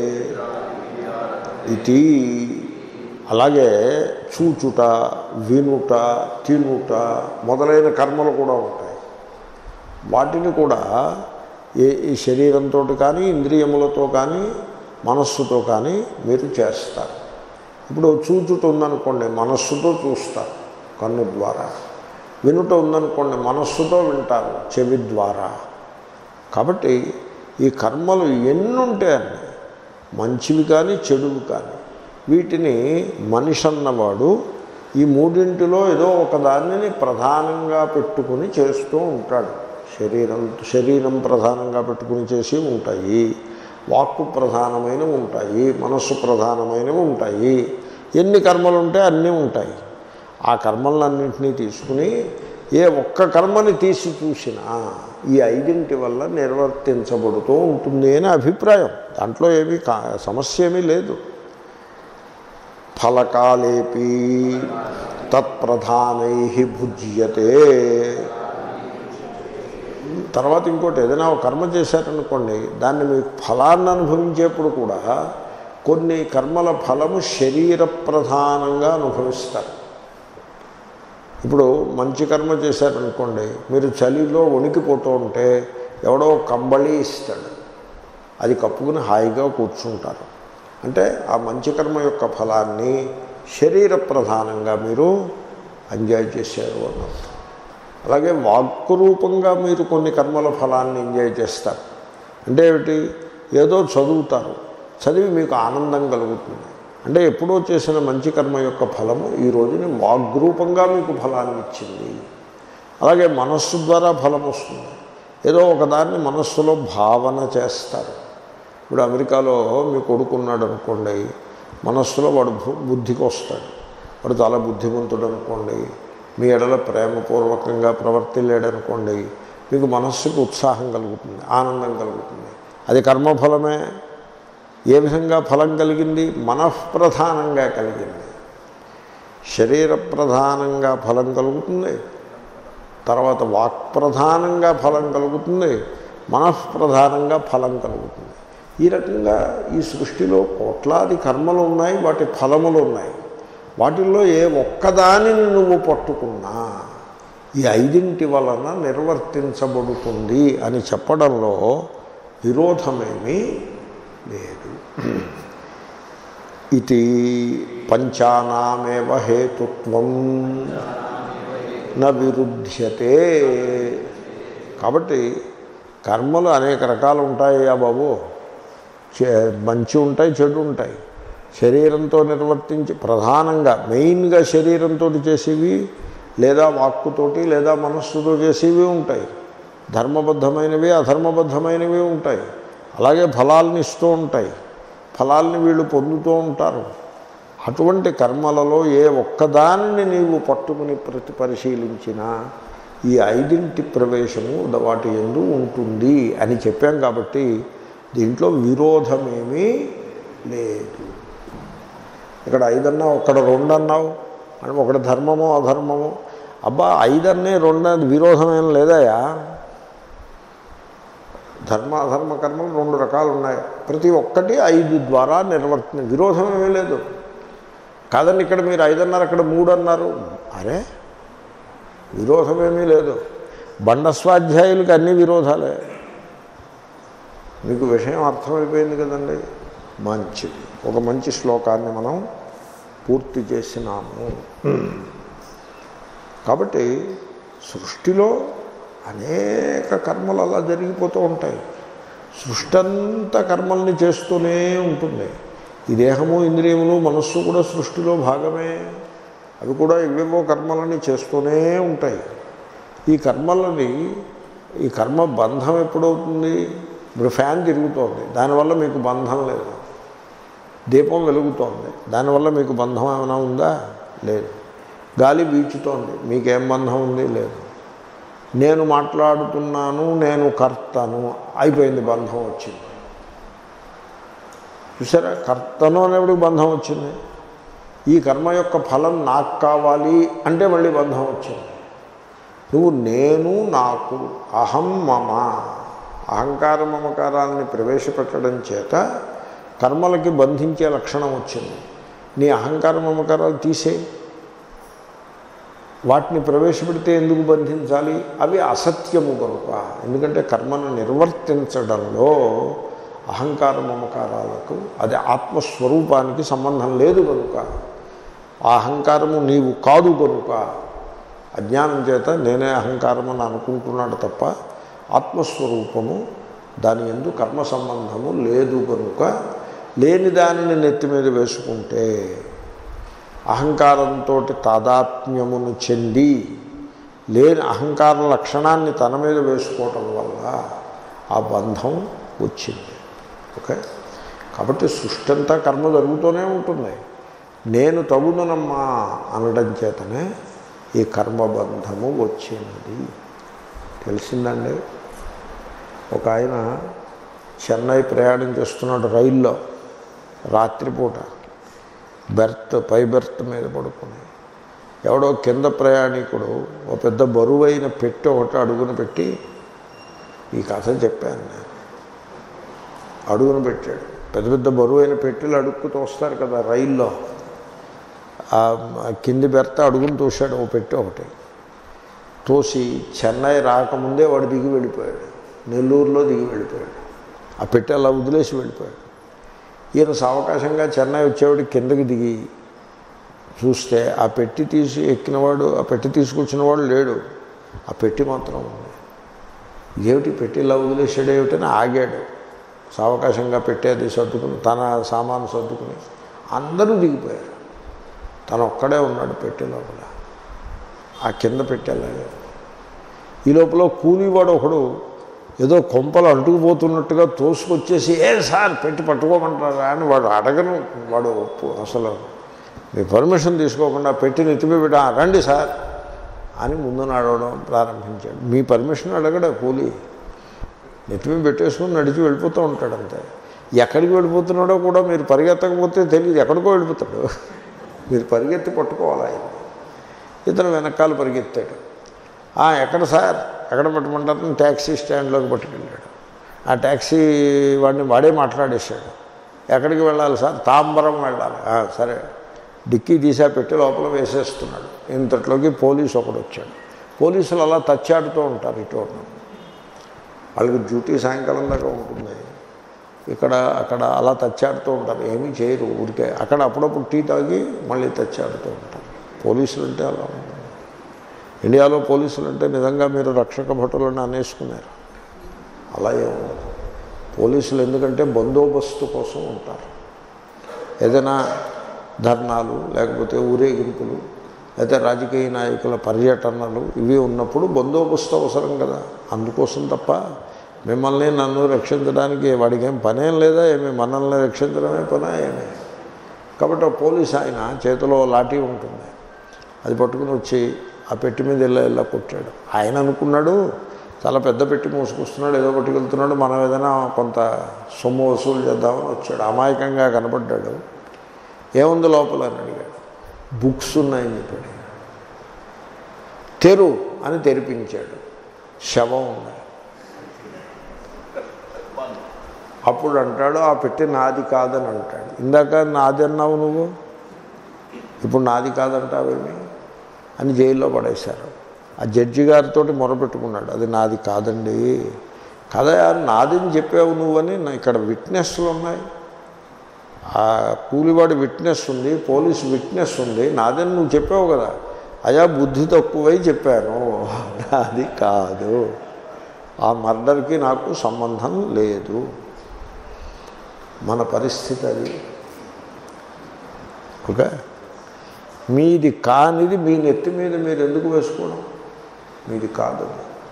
ఇది అలాగే చూచుట వినుట తినుట మొదలైన కర్మలు కూడా ఉంటాయి వాటిని కూడా ఏ ఈ శరీరంతో కానీ ఇంద్రియములతో కానీ మనస్సుతో కానీ మీరు చేస్తారు ఇప్పుడు చూచుట ఉందనుకోండి మనస్సుతో చూస్తారు కన్ను ద్వారా వినుట ఉందనుకోండి మనస్సుతో వింటారు చెవి ద్వారా కాబట్టి ఈ కర్మలు ఎన్నుంటే అన్ని మంచివి కానీ చెడువి కానీ వీటిని మనిషి అన్నవాడు ఈ మూడింటిలో ఏదో ఒక దానిని ప్రధానంగా పెట్టుకుని చేస్తూ ఉంటాడు శరీరం శరీరం ప్రధానంగా పెట్టుకుని చేసి ఉంటాయి వాక్కు ప్రధానమైనవి ఉంటాయి మనస్సు ప్రధానమైనవి ఉంటాయి ఎన్ని కర్మలు ఉంటే అన్నీ ఉంటాయి ఆ కర్మలన్నింటినీ తీసుకుని ఏ ఒక్క కర్మని తీసి చూసినా ఈ ఐదింటి వల్ల నిర్వర్తించబడుతూ ఉంటుంది అని అభిప్రాయం దాంట్లో ఏమీ కా సమస్య ఏమీ లేదు ఫలకాలేపి తత్ప్రధానై భుజ్యతే తర్వాత ఇంకోటి ఏదైనా ఒక కర్మ చేశారనుకోండి దాన్ని మీకు ఫలాన్ని అనుభవించేప్పుడు కూడా కొన్ని కర్మల ఫలము శరీర ప్రధానంగా అనుభవిస్తారు ఇప్పుడు మంచి కర్మ చేశారనుకోండి మీరు చలిలో వణికిపోతూ ఉంటే ఎవడో కంబళి ఇస్తాడు అది కప్పుకుని హాయిగా కూర్చుంటారు అంటే ఆ మంచి కర్మ యొక్క ఫలాన్ని శరీర ప్రధానంగా మీరు ఎంజాయ్ చేశారు అన్నట్టు అలాగే వాక్కు రూపంగా మీరు కొన్ని కర్మల ఫలాన్ని ఎంజాయ్ చేస్తారు అంటే ఏమిటి ఏదో చదువుతారు చదివి మీకు ఆనందం కలుగుతుంది అంటే ఎప్పుడో చేసిన మంచి కర్మ యొక్క ఫలము ఈ రోజుని వాగ్రూపంగా మీకు ఫలాన్ని ఇచ్చింది అలాగే మనస్సు ద్వారా ఫలం వస్తుంది ఏదో ఒకదాన్ని మనస్సులో భావన చేస్తారు ఇప్పుడు అమెరికాలో మీ కొడుకున్నాడు అనుకోండి మనస్సులో వాడు బు- బుద్ధికి వస్తాడు వాడు చాలా బుద్ధిమంతుడు అనుకోండి మీ ఎడల ప్రేమపూర్వకంగా ప్రవర్తిల్లాడు అనుకోండి మీకు మనస్సుకు ఉత్సాహం కలుగుతుంది ఆనందం కలుగుతుంది అది కర్మఫలమే ఏ విధంగా ఫలం కలిగింది మనఃప్రధానంగా కలిగింది శరీర ప్రధానంగా ఫలం కలుగుతుంది తర్వాత వాక్ ప్రధానంగా ఫలం కలుగుతుంది మనఃప్రధానంగా ఫలం కలుగుతుంది ఈ రకంగా ఈ సృష్టిలో కోట్లాది కర్మలు ఉన్నాయి వాటి ఫలములు ఉన్నాయి వాటిల్లో ఏ ఒక్కదానిని నువ్వు పట్టుకున్నా ఈ ఐదింటి వలన నిర్వర్తించబడుతుంది అని చెప్పడంలో విరోధమేమీ లేదు ఇది పంచానామేవ హేతుత్వం న విరుధ్యతే కాబట్టి కర్మలు అనేక రకాలు ఉంటాయా బాబు చె- మంచి ఉంటాయి చెడు ఉంటాయి శరీరంతో నిర్వర్తించి ప్రధానంగా మెయిన్గా శరీరంతో చేసేవి లేదా వాక్కుతోటి లేదా మనస్సుతో చేసేవి ఉంటాయి ధర్మబద్ధమైనవి అధర్మబద్ధమైనవి ఉంటాయి అలాగే ఫలాల్ని ఇస్తూ ఉంటాయి ఫలాల్ని వీళ్ళు పొందుతూ ఉంటారు అటువంటి కర్మలలో ఏ ఒక్కదానిని నీవు పట్టుకుని ప్రతి పరిశీలించినా ఈ ఐదింటి ప్రవేశము ద- వాటి ఎందు ఉంటుంది అని చెప్పాం కాబట్టి దీంట్లో విరోధమేమీ లేదు ఇక్కడ ఐదన్నావు అక్కడ రెండు అన్నావు అని ఒకటి ధర్మము అధర్మము అబ్బా ఐదన్నే రెండు అది విరోధం ఏం లేదయా ధర్మ అధర్మ కర్మలు రెండు రకాలు ఉన్నాయి ప్రతి ఒక్కటి ఐదు ద్వారా నిర్వర్తన విరోధం ఏమీ లేదు కాదండి ఇక్కడ మీరు ఐదు అన్నారు అక్కడ మూడు అన్నారు అరే విరోధమేమీ లేదు బండ స్వాధ్యాయులకి అన్ని విరోధాలే మీకు విషయం అర్థమైపోయింది కదండి మంచిది ఒక మంచి శ్లోకాన్ని మనం పూర్తి చేసినాము కాబట్టి సృష్టిలో అనేక కర్మలు అలా జరిగిపోతూ ఉంటాయి సృష్టి అంతా కర్మల్ని చేస్తూనే ఉంటుంది ఈ దేహము ఇంద్రియములు మనస్సు కూడా సృష్టిలో భాగమే అవి కూడా ఇవేవో కర్మలని చేస్తూనే ఉంటాయి ఈ కర్మలని ఈ కర్మ బంధం ఎప్పుడవుతుంది ఇప్పుడు ఫ్యాన్ తిరుగుతోంది దానివల్ల మీకు బంధం లేదు దీపం వెలుగుతోంది దానివల్ల మీకు బంధం ఏమైనా ఉందా లేదు గాలి వీచుతోంది మీకేం బంధం ఉంది లేదు నేను మాట్లాడుతున్నాను నేను కర్తను అయిపోయింది బంధం వచ్చింది చూసారా కర్తను అనేప్పుడు బంధం వచ్చింది ఈ కర్మ యొక్క ఫలం నాకు కావాలి అంటే మళ్ళీ బంధం వచ్చింది నువ్వు నేను నాకు అహం మమ అహంకార మమకారాన్ని ప్రవేశపెట్టడం చేత కర్మలకి బంధించే లక్షణం వచ్చింది నీ అహంకార మమకారాలు తీసేయి వాటిని ప్రవేశపెడితే ఎందుకు బంధించాలి అవి అసత్యము కనుక ఎందుకంటే కర్మను నిర్వర్తించడంలో అహంకార మమకారాలకు అది ఆత్మస్వరూపానికి సంబంధం లేదు కనుక ఆ అహంకారము నీవు కాదు కనుక అజ్ఞానం చేత నేనే అహంకారం అని అనుకుంటున్నాడు తప్ప ఆత్మస్వరూపము దాని ఎందు కర్మ సంబంధము లేదు కనుక లేని దానిని నెత్తి మీద వేసుకుంటే అహంకారంతో తాదాత్మ్యమును చెంది లేని అహంకార లక్షణాన్ని తన మీద వేసుకోవటం వల్ల ఆ బంధం వచ్చింది ఓకే కాబట్టి సృష్టి అంతా కర్మ జరుగుతూనే ఉంటుంది నేను తగుదనమ్మా అనడం చేతనే ఈ కర్మబంధము వచ్చినది తెలిసిందండి ఒక ఆయన చెన్నై ప్రయాణం చేస్తున్నాడు రైల్లో రాత్రిపూట బెర్త్ పై బెర్త్ మీద పడుకుని ఎవడో కింద ప్రయాణికుడు ఓ పెద్ద బరువైన పెట్టి ఒకటి అడుగున పెట్టి ఈ కథ చెప్పాను నేను అడుగున పెట్టాడు పెద్ద పెద్ద బరువైన పెట్టెలు అడుక్కుతూ వస్తారు కదా రైల్లో ఆ కింది బెర్త అడుగును తోశాడు ఓ పెట్టి ఒకటి తోసి చెన్నై రాకముందే వాడు దిగి వెళ్ళిపోయాడు నెల్లూరులో దిగి వెళ్ళిపోయాడు ఆ పెట్టి అలా వదిలేసి వెళ్ళిపోయాడు ఈయన సావకాశంగా చెన్నై వచ్చేవాడు కిందకి దిగి చూస్తే ఆ పెట్టి తీసి ఎక్కినవాడు ఆ పెట్టి తీసుకొచ్చినవాడు లేడు ఆ పెట్టి మాత్రం ఉంది ఇదేమిటి పెట్టి ఇలా వదిలేసాడు ఏమిటని ఆగాడు సావకాశంగా పెట్టేది సర్దుకుని తన సామాను సర్దుకుని అందరూ దిగిపోయారు తను ఒక్కడే ఉన్నాడు పెట్టి లోపల ఆ కింద పెట్టేలాగా ఈ లోపల కూలీవాడు ఒకడు ఏదో కొంపలు అంటుకుపోతున్నట్టుగా తోసుకొచ్చేసి ఏ సార్ పెట్టి పట్టుకోమంటారా అని వాడు అడగను వాడు ఒప్పు అసలు మీ పర్మిషన్ తీసుకోకుండా పెట్టి నెత్తిమీ పెట్టా రండి సార్ అని ముందు నడవడం ప్రారంభించాడు మీ పర్మిషన్ అడగడా కూలీ నెత్తిమీ పెట్టేసుకుని నడిచి వెళ్ళిపోతూ ఉంటాడు అంతే ఎక్కడికి వెళ్ళిపోతున్నాడో కూడా మీరు పరిగెత్తకపోతే తెలియదు ఎక్కడికో వెళ్ళిపోతాడు మీరు పరిగెత్తి పట్టుకోవాలి ఆయన ఇతను వెనకాల పరిగెత్తాడు "ఆ, ఎక్కడ సార్ ఎక్కడ పట్టమంటారు ట్యాక్సీ స్టాండ్లోకి పట్టుకెళ్ళాడు ఆ ట్యాక్సీ వాడిని వాడే మాట్లాడేశాడు ఎక్కడికి వెళ్ళాలి సార్ తాంబరం వెళ్ళాలి "ఆ, సరే డిక్కీ తీసా పెట్టి లోపల వేసేస్తున్నాడు ఇంతట్లోకి పోలీసు ఒకడు వచ్చాడు పోలీసులు అలా తచ్చాడుతూ ఉంటారు ఇటు అటు. వాళ్ళకి డ్యూటీ సాయంకాలం దాకా ఉంటుంది ఇక్కడ అక్కడ అలా తచ్చాడుతూ ఉంటారు ఏమీ చేయరు ఊరికే అక్కడ అప్పుడప్పుడు టీ తాగి మళ్ళీ తచ్చాడుతూ ఉంటారు పోలీసులు అంటే అలా ఉంటుంది ఇండియాలో పోలీసులు అంటే నిజంగా మీరు రక్షక భటులను అనేసుకున్నారు అలా ఏముండదు పోలీసులు ఎందుకంటే బందోబస్తు కోసం ఉంటారు ఏదైనా ధర్నాలు లేకపోతే ఊరేగింపులు లేకపోతే రాజకీయ నాయకుల పర్యటనలు ఇవి ఉన్నప్పుడు బందోబస్తు అవసరం కదా అందుకోసం తప్ప మిమ్మల్ని నన్ను రక్షించడానికి వాడికి ఏం పనేం లేదా ఏమి మనల్ని రక్షించడమే పనా ఏమి కాబట్టి ఆ పోలీస్ ఆయన చేతిలో లాఠీ ఉంటుంది అది పట్టుకుని వచ్చి ఆ పెట్టి మీద ఇలా ఇలా కొట్టాడు ఆయన అనుకున్నాడు చాలా పెద్ద పెట్టి మూసుకొస్తున్నాడు ఏదో పట్టుకెళ్తున్నాడు మనం ఏదైనా కొంత సొమ్ము వసూలు చేద్దామని వచ్చాడు అమాయకంగా కనపడ్డాడు ఏముంది లోపల అని అడిగాడు బుక్స్ ఉన్నాయని చెప్పాడు తెరు అని తెరిపించాడు శవం ఉంది అప్పుడు అంటాడు ఆ పెట్టి నాది కాదని అంటాడు ఇందాక నాది అన్నావు నువ్వు ఇప్పుడు నాది కాదంటావేమి అని జైల్లో పడేశారు ఆ జడ్జి గారితో మొరపెట్టుకున్నాడు అది నాది కాదండి కదా నాదని చెప్పావు నువ్వని నా ఇక్కడ విట్నెస్లు ఉన్నాయి ఆ కూలివాడి విట్నెస్ ఉంది పోలీస్ విట్నెస్ ఉంది నాదని నువ్వు చెప్పావు కదా అయా బుద్ధి తక్కువై చెప్పాను నాది కాదు ఆ మర్డర్కి నాకు సంబంధం లేదు మన పరిస్థితి అది ఓకే మీది కానిది మీ నెత్తి మీద మీరు ఎందుకు వేసుకోవడం మీది కాదు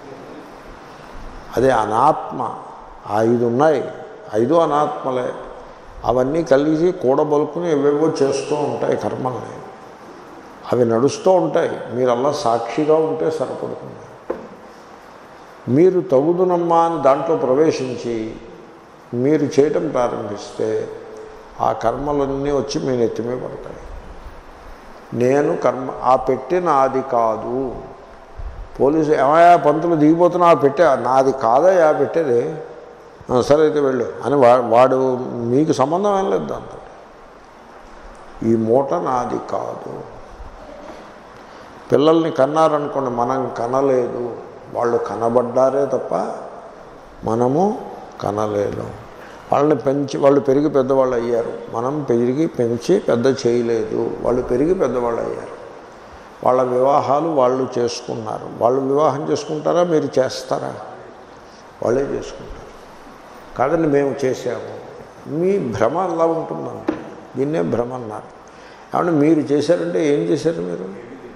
అదే అనాత్మ ఆ ఐదు ఉన్నాయి ఐదు అనాత్మలే అవన్నీ కలిసి కూడబలుకుని ఏవేవో చేస్తూ ఉంటాయి కర్మల్ని అవి నడుస్తూ ఉంటాయి మీరు అలా సాక్షిగా ఉంటే సరిపడుతుంది మీరు తగుదునమ్మా అని దాంట్లో ప్రవేశించి మీరు చేయటం ప్రారంభిస్తే ఆ కర్మలన్నీ వచ్చి మీ నెత్తిమే పడతాయి నేను కర్మ ఆ పెట్టి నాది కాదు పోలీసు ఏమయ్యా పంతులు దిగిపోతున్నా ఆ పెట్టే నాది కాదయా పెట్టేది "ఆ, సరే అయితే వెళ్ళు అని వా వాడు మీకు సంబంధం ఏం లేదు దాంతో ఈ మూట నాది కాదు పిల్లల్ని కన్నారనుకోండి మనం కనలేదు వాళ్ళు కనబడ్డారే తప్ప మనము కనలేదు వాళ్ళని పెంచి వాళ్ళు పెరిగి పెద్దవాళ్ళు అయ్యారు మనం పెరిగి పెంచి పెద్ద చేయలేదు వాళ్ళు పెరిగి పెద్దవాళ్ళు అయ్యారు వాళ్ళ వివాహాలు వాళ్ళు చేసుకున్నారు వాళ్ళు వివాహం చేసుకుంటారా మీరు చేస్తారా వాళ్ళే చేసుకుంటారు కాదండి మేము చేసాము మీ భ్రమ అలా ఉంటుందండి దీన్నే భ్రమ అన్నారు కాబట్టి మీరు చేశారంటే ఏం చేశారు మీరు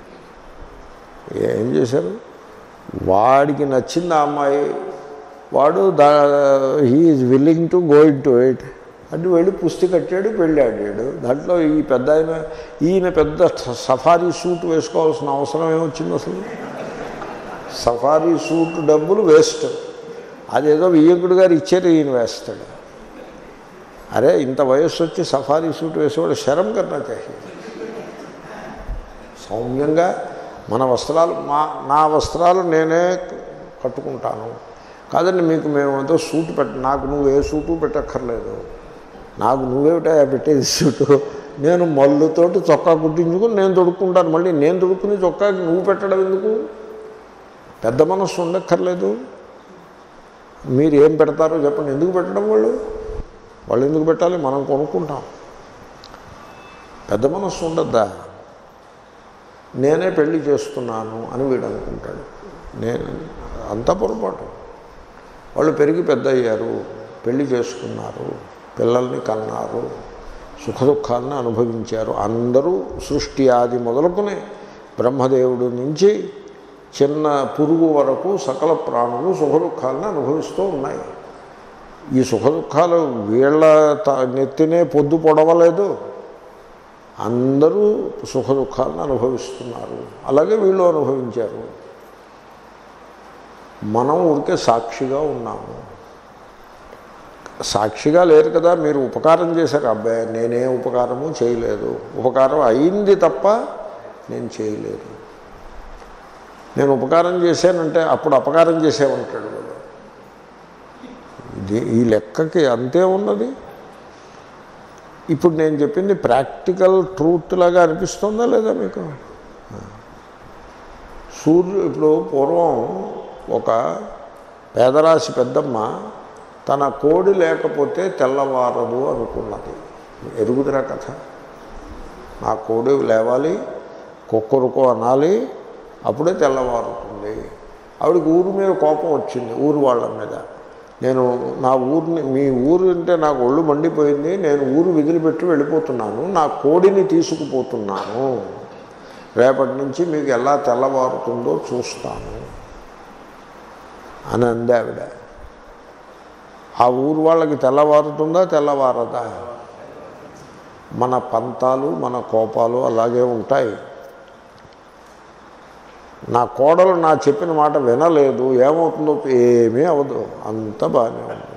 ఏం చేశారు వాడికి నచ్చింది ఆ అమ్మాయి వాడు దా he is willing to go into it అంటే వెళ్ళి పుస్తి కట్టాడు పెళ్ళి ఆడాడు దాంట్లో ఈ పెద్ద ఆయన ఈయన పెద్ద సఫారీ సూట్ వేసుకోవాల్సిన అవసరం ఏమొచ్చింది అసలు సఫారీ సూట్ డబ్బులు వేస్ట్ అదేదో వియ్యంకుడు గారు ఇచ్చారు ఈయన వేస్తాడు అరే ఇంత వయస్సు వచ్చి సఫారీ సూట్ వేసేవాడు శరం కన్నా చేసి సౌమ్యంగా మన వస్త్రాలు మా నా వస్త్రాలు నేనే కట్టుకుంటాను కాదండి మీకు మేము ఏదో సూట్ పెట్ట నాకు నువ్వు ఏ సూటు పెట్టక్కర్లేదు నాకు నువ్వేమిటా పెట్టేది సూటు నేను మల్లుతోటి చొక్కా కుట్టించుకుని నేను తొడుక్కుంటాను మళ్ళీ నేను తొడుక్కుని చొక్కాకి నువ్వు పెట్టడం ఎందుకు పెద్ద మనస్సు ఉండక్కర్లేదు మీరు ఏం పెడతారో చెప్పండి ఎందుకు పెట్టడం వాళ్ళు వాళ్ళు ఎందుకు పెట్టాలి మనం కొనుక్కుంటాం పెద్ద మనస్సు ఉండద్దా నేనే పెళ్లి చేస్తున్నాను అని వీడు అనుకుంటాడు నేను అంత పొరపాటు వాళ్ళు పెరిగి పెద్ద అయ్యారు పెళ్లి చేసుకున్నారు పిల్లల్ని కన్నారు సుఖ దుఃఖాలను అనుభవించారు అందరూ సృష్టి ఆది మొదలుకుని బ్రహ్మదేవుడు నుంచి చిన్న పురుగు వరకు సకల ప్రాణులు సుఖ దుఃఖాలను అనుభవిస్తూ ఉన్నాయి ఈ సుఖ దుఃఖాలు వీళ్ళ త- నెత్తినే పొద్దు పొడవలేదు అందరూ సుఖ దుఃఖాలను అనుభవిస్తున్నారు అలాగే వీళ్ళు అనుభవించారు మనం ఊరికే సాక్షిగా ఉన్నాము సాక్షిగా లేరు కదా మీరు ఉపకారం చేశారు అబ్బాయి నేనే ఉపకారము చేయలేదు ఉపకారం అయింది తప్ప నేను చేయలేదు నేను ఉపకారం చేశానంటే అప్పుడు అపకారం చేసేవంటాడు వాడు ఇది ఈ లెక్కకి అంతే ఉన్నది ఇప్పుడు నేను చెప్పింది ప్రాక్టికల్ ట్రూత్ లాగా అనిపిస్తుందా లేదా మీకు సూర్యుడు ఇప్పుడు పూర్వం ఒక పేదరాశి పెద్దమ్మ తన కోడి లేకపోతే తెల్లవారదు అనుకున్నది ఎరుగుదిరా కథ నా కోడి లేవాలి కుక్కరుకో అనాలి అప్పుడే తెల్లవారుతుంది ఆవిడకి ఊరి మీద కోపం వచ్చింది ఊరు వాళ్ళ మీద నేను నా ఊరిని మీ ఊరు అంటే నాకు ఒళ్ళు మండిపోయింది నేను ఊరు వదిలిపెట్టి వెళ్ళిపోతున్నాను నా కోడిని తీసుకుపోతున్నాను రేపటి నుంచి మీకు ఎలా తెల్లవారుతుందో చూస్తాను అని అంది ఆవిడ ఆ ఊరు వాళ్ళకి తెల్లవారుతుందా తెల్లవారదా మన పంతాలు మన కోపాలు అలాగే ఉంటాయి నా కోడలు నా చెప్పిన మాట వినలేదు ఏమవుతుందో ఏమీ అవదు అంత బాగానే ఉంటుంది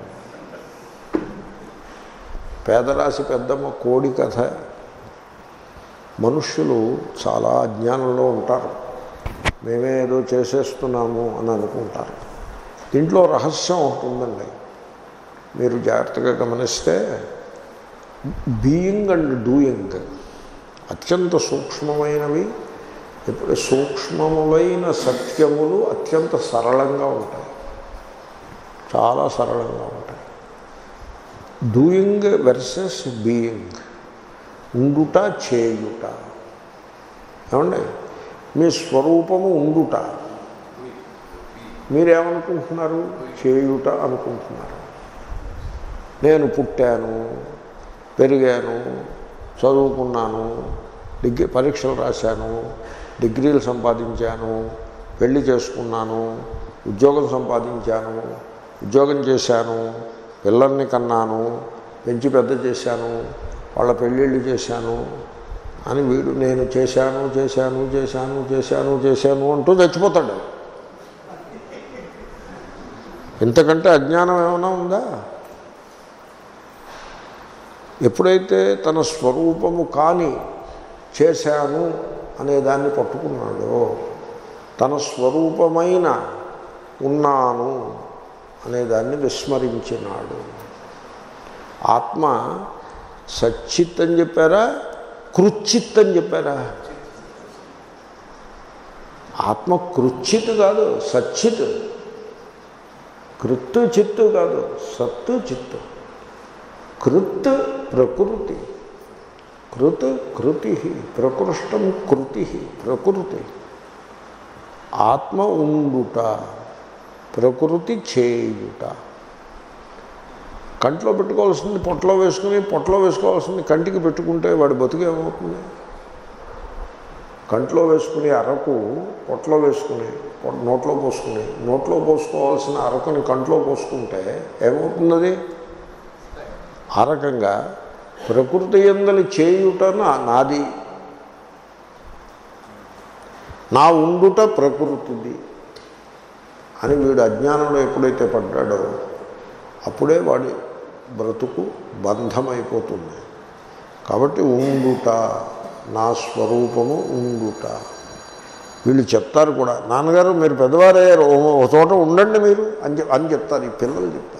పేదరాశి పెద్దమ్మ కోడి కథ మనుష్యులు చాలా అజ్ఞానంలో ఉంటారు మేమే ఏదో చేసేస్తున్నాము అని అనుకుంటారు దీంట్లో రహస్యం ఒకటి ఉందండి మీరు జాగ్రత్తగా గమనిస్తే బీయింగ్ అండ్ డూయింగ్ అత్యంత సూక్ష్మమైనవి ఇప్పుడు సూక్ష్మములైన సత్యములు అత్యంత సరళంగా ఉంటాయి చాలా సరళంగా ఉంటాయి డూయింగ్ వెర్సెస్ బీయింగ్ ఉండుట చేయుట ఏమండి మీ స్వరూపము ఉండుట మీరేమనుకుంటున్నారు చేయుట అనుకుంటున్నారు నేను పుట్టాను పెరిగాను చదువుకున్నాను డిగ్రీ పరీక్షలు రాశాను డిగ్రీలు సంపాదించాను పెళ్లి చేసుకున్నాను ఉద్యోగం సంపాదించాను ఉద్యోగం చేశాను పిల్లల్ని కన్నాను పెంచి పెద్ద చేశాను వాళ్ళ పెళ్ళిళ్ళు చేశాను అని వీడు నేను చేశాను చేశాను చేశాను చేశాను చేశాను అంటూ చచ్చిపోతాడు ఇంతకంటే అజ్ఞానం ఏమైనా ఉందా ఎప్పుడైతే తన స్వరూపము కాని చేశాను అనే దాన్ని పట్టుకున్నాడో తన స్వరూపమైన ఉన్నాను అనేదాన్ని విస్మరించినాడు ఆత్మ సచ్చిత్ అని చెప్పారా కృచ్చిత్ అని చెప్పారా ఆత్మ కృచ్చిత్ కాదు సచ్చిత్ కృత్తు చిత్తు కాదు సత్తు చిత్తు కృత్ ప్రకృతి కృత్ కృతి ప్రకృష్టం కృతి ప్రకృతి ఆత్మ ఉండుట ప్రకృతి చేయుట కంట్లో పెట్టుకోవాల్సింది పొట్టలో వేసుకుని పొట్టలో వేసుకోవాల్సింది కంటికి పెట్టుకుంటే వాడి బతుకు ఏమవుతుంది కంట్లో వేసుకుని అరకు పొట్టలో వేసుకుని పొట్ట- నోట్లో పోసుకుని నోట్లో పోసుకోవాల్సిన అరకుని కంట్లో పోసుకుంటే ఏమవుతున్నది ఆ రకంగా ప్రకృతి ఎందలి చేయుట నా- నాది నా ఉండుట ప్రకృతిది అని వీడు అజ్ఞానంలో ఎప్పుడైతే పడ్డాడో అప్పుడే వాడి బ్రతుకు బంధమైపోతుంది కాబట్టి ఉండుట నా స్వరూపము ఉండుట వీళ్ళు చెప్తారు కూడా నాన్నగారు మీరు పెద్దవారయ్యారు ఓ- ఒక చోట ఉండండి మీరు అని చెప్ అని చెప్తారు ఈ పిల్లలు చెప్తారు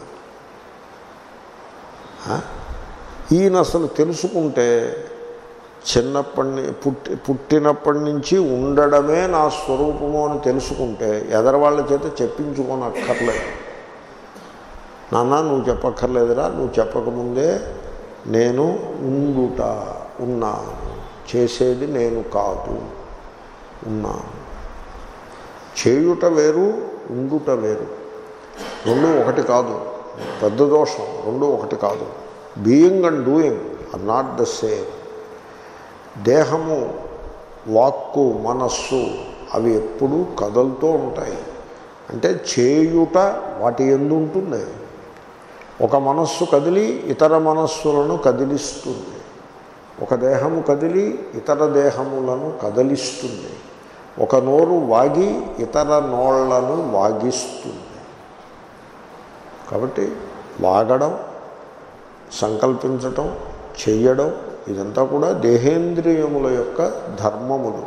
ఆ? ఈయన అసలు తెలుసుకుంటే చిన్నప్పటి ని- పుట్టి పుట్టినప్పటి నుంచి ఉండడమే నా స్వరూపము అని తెలుసుకుంటే ఎదరవాళ్ళ చేత చెప్పించుకొని అక్కర్లేదు నాన్న నువ్వు చెప్పక్కర్లేదురా నువ్వు చెప్పకముందే నేను ఉండుట ఉన్నాను చేసేది నేను కాదు ఉన్నాను చేయుట వేరు ఉండుట వేరు రెండు ఒకటి కాదు పెద్ద దోషం రెండు ఒకటి కాదు being and doing are not the same దేహము వాక్కు మనస్సు అవి ఎప్పుడూ కదులుతూ ఉంటాయి అంటే చేయుట వాటి ఎందు ఉంటుంది ఒక మనస్సు కదిలి ఇతర మనస్సులను కదిలిస్తుంది ఒక దేహము కదిలి ఇతర దేహములను కదిలిస్తుంది ఒక నోరు వాగి ఇతర నోళ్లను వాగిస్తుంది కాబట్టి వాగడం సంకల్పించటం చెయ్యడం ఇదంతా కూడా దేహేంద్రియముల యొక్క ధర్మములు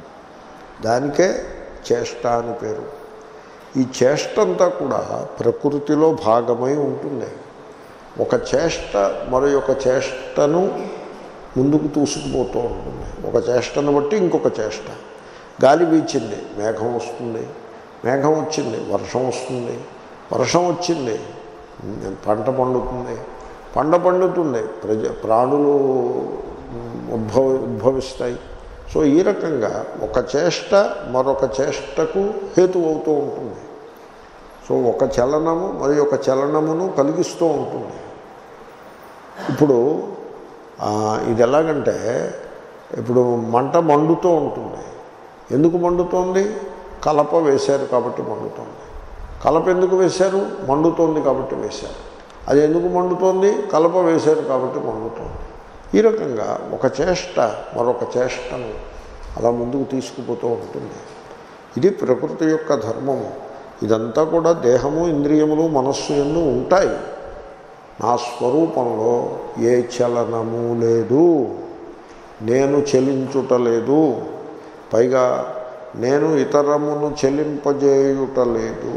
దానికే చేష్ట అని పేరు ఈ చేష్ట అంతా కూడా ప్రకృతిలో భాగమై ఉంటుంది ఒక చేష్ట మరి ఒక చేష్టను ముందుకు దూసుకుపోతూ ఉంటుంది ఒక చేష్టను బట్టి ఇంకొక చేష్ట గాలి వీచింది మేఘం వస్తుంది మేఘం వచ్చింది వర్షం వస్తుంది వర్షం వచ్చింది పంట పండుతుంది పంట పండుతుంది ప్రజ ప్రాణులు ఉద్భవ ఉద్భవిస్తాయి సో ఈ రకంగా ఒక చేష్ట మరొక చేష్టకు హేతు అవుతూ ఉంటుంది సో ఒక చలనము మరి ఒక చలనమును కలిగిస్తూ ఉంటుంది ఇప్పుడు ఆ, ఇది ఎలాగంటే ఇప్పుడు మంట మండుతూ ఉంటుంది ఎందుకు మండుతోంది కలప వేశారు కాబట్టి మండుతోంది కలప ఎందుకు వేశారు మండుతోంది కాబట్టి వేశారు అది ఎందుకు మండుతోంది కలప వేశారు కాబట్టి మండుతోంది ఈ రకంగా ఒక చేష్ట మరొక చేష్టను అలా ముందుకు తీసుకుపోతూ ఉంటుంది ఇది ప్రకృతి యొక్క ధర్మము ఇదంతా కూడా దేహము ఇంద్రియములు మనస్సు ఎందు ఉంటాయి నా స్వరూపంలో ఏ చలనము లేదు నేను చెలించుట లేదు పైగా నేను ఇతరమును చెలింపజేయుట లేదు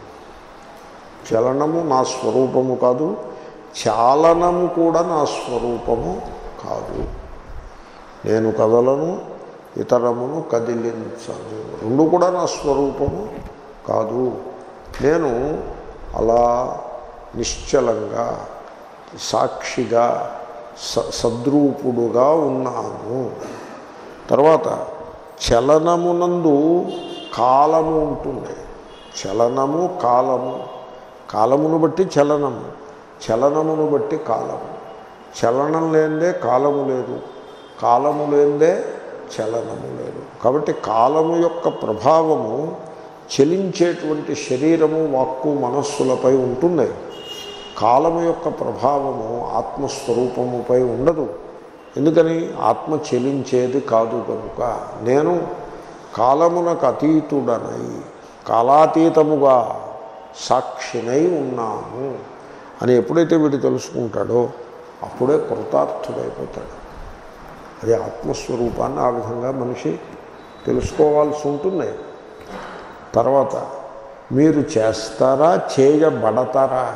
చలనము నా స్వరూపము కాదు చాలనము కూడా నా స్వరూపము కాదు నేను కదలను ఇతరమును కదిలించను రెండు కూడా నా స్వరూపము కాదు నేను అలా నిశ్చలంగా సాక్షిగా స సద్రూపుడుగా ఉన్నాను తర్వాత చలనమునందు కాలము ఉంటుంది చలనము కాలము కాలమును బట్టి చలనము చలనమును బట్టి కాలము చలనం లేనిదే కాలము లేదు కాలము లేనిదే చలనము లేదు కాబట్టి కాలము యొక్క ప్రభావము చలించేటువంటి శరీరము వాక్కు మనస్సులపై ఉంటుంది కాలము యొక్క ప్రభావము ఆత్మస్వరూపముపై ఉండదు ఎందుకని ఆత్మ చెలించేది కాదు కనుక నేను కాలమునకు అతీతుడనై కాలాతీతముగా సాక్షినై ఉన్నాను అని ఎప్పుడైతే వీడు తెలుసుకుంటాడో అప్పుడే కృతార్థుడైపోతాడు అది ఆత్మస్వరూపాన్ని ఆ విధంగా మనిషి తెలుసుకోవాల్సి ఉంటుంది తర్వాత మీరు చేస్తారా చేయబడతారా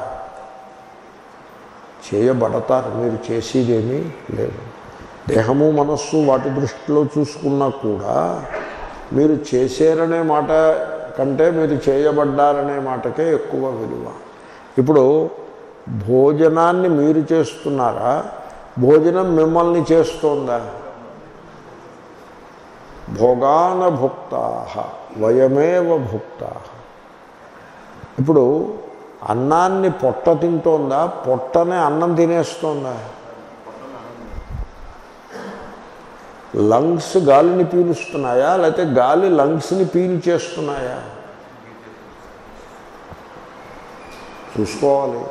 చేయబడతారు మీరు చేసేదేమీ లేదు దేహము మనస్సు వాటి దృష్టిలో చూసుకున్నా కూడా మీరు చేశారనే మాట కంటే మీరు చేయబడ్డారనే మాటకే ఎక్కువ విలువ ఇప్పుడు భోజనాన్ని మీరు చేస్తున్నారా భోజనం మిమ్మల్ని చేస్తోందా భోగాన భుక్తా వయమేవ భుక్తా ఇప్పుడు అన్నాన్ని పొట్ట తింటోందా పొట్టనే అన్నం తినేస్తోందా లంగ్స్ గాలిని పీలుస్తున్నాయా లేకపోతే గాలి లంగ్స్ని పీల్ చేస్తున్నాయా చూసుకోవాలి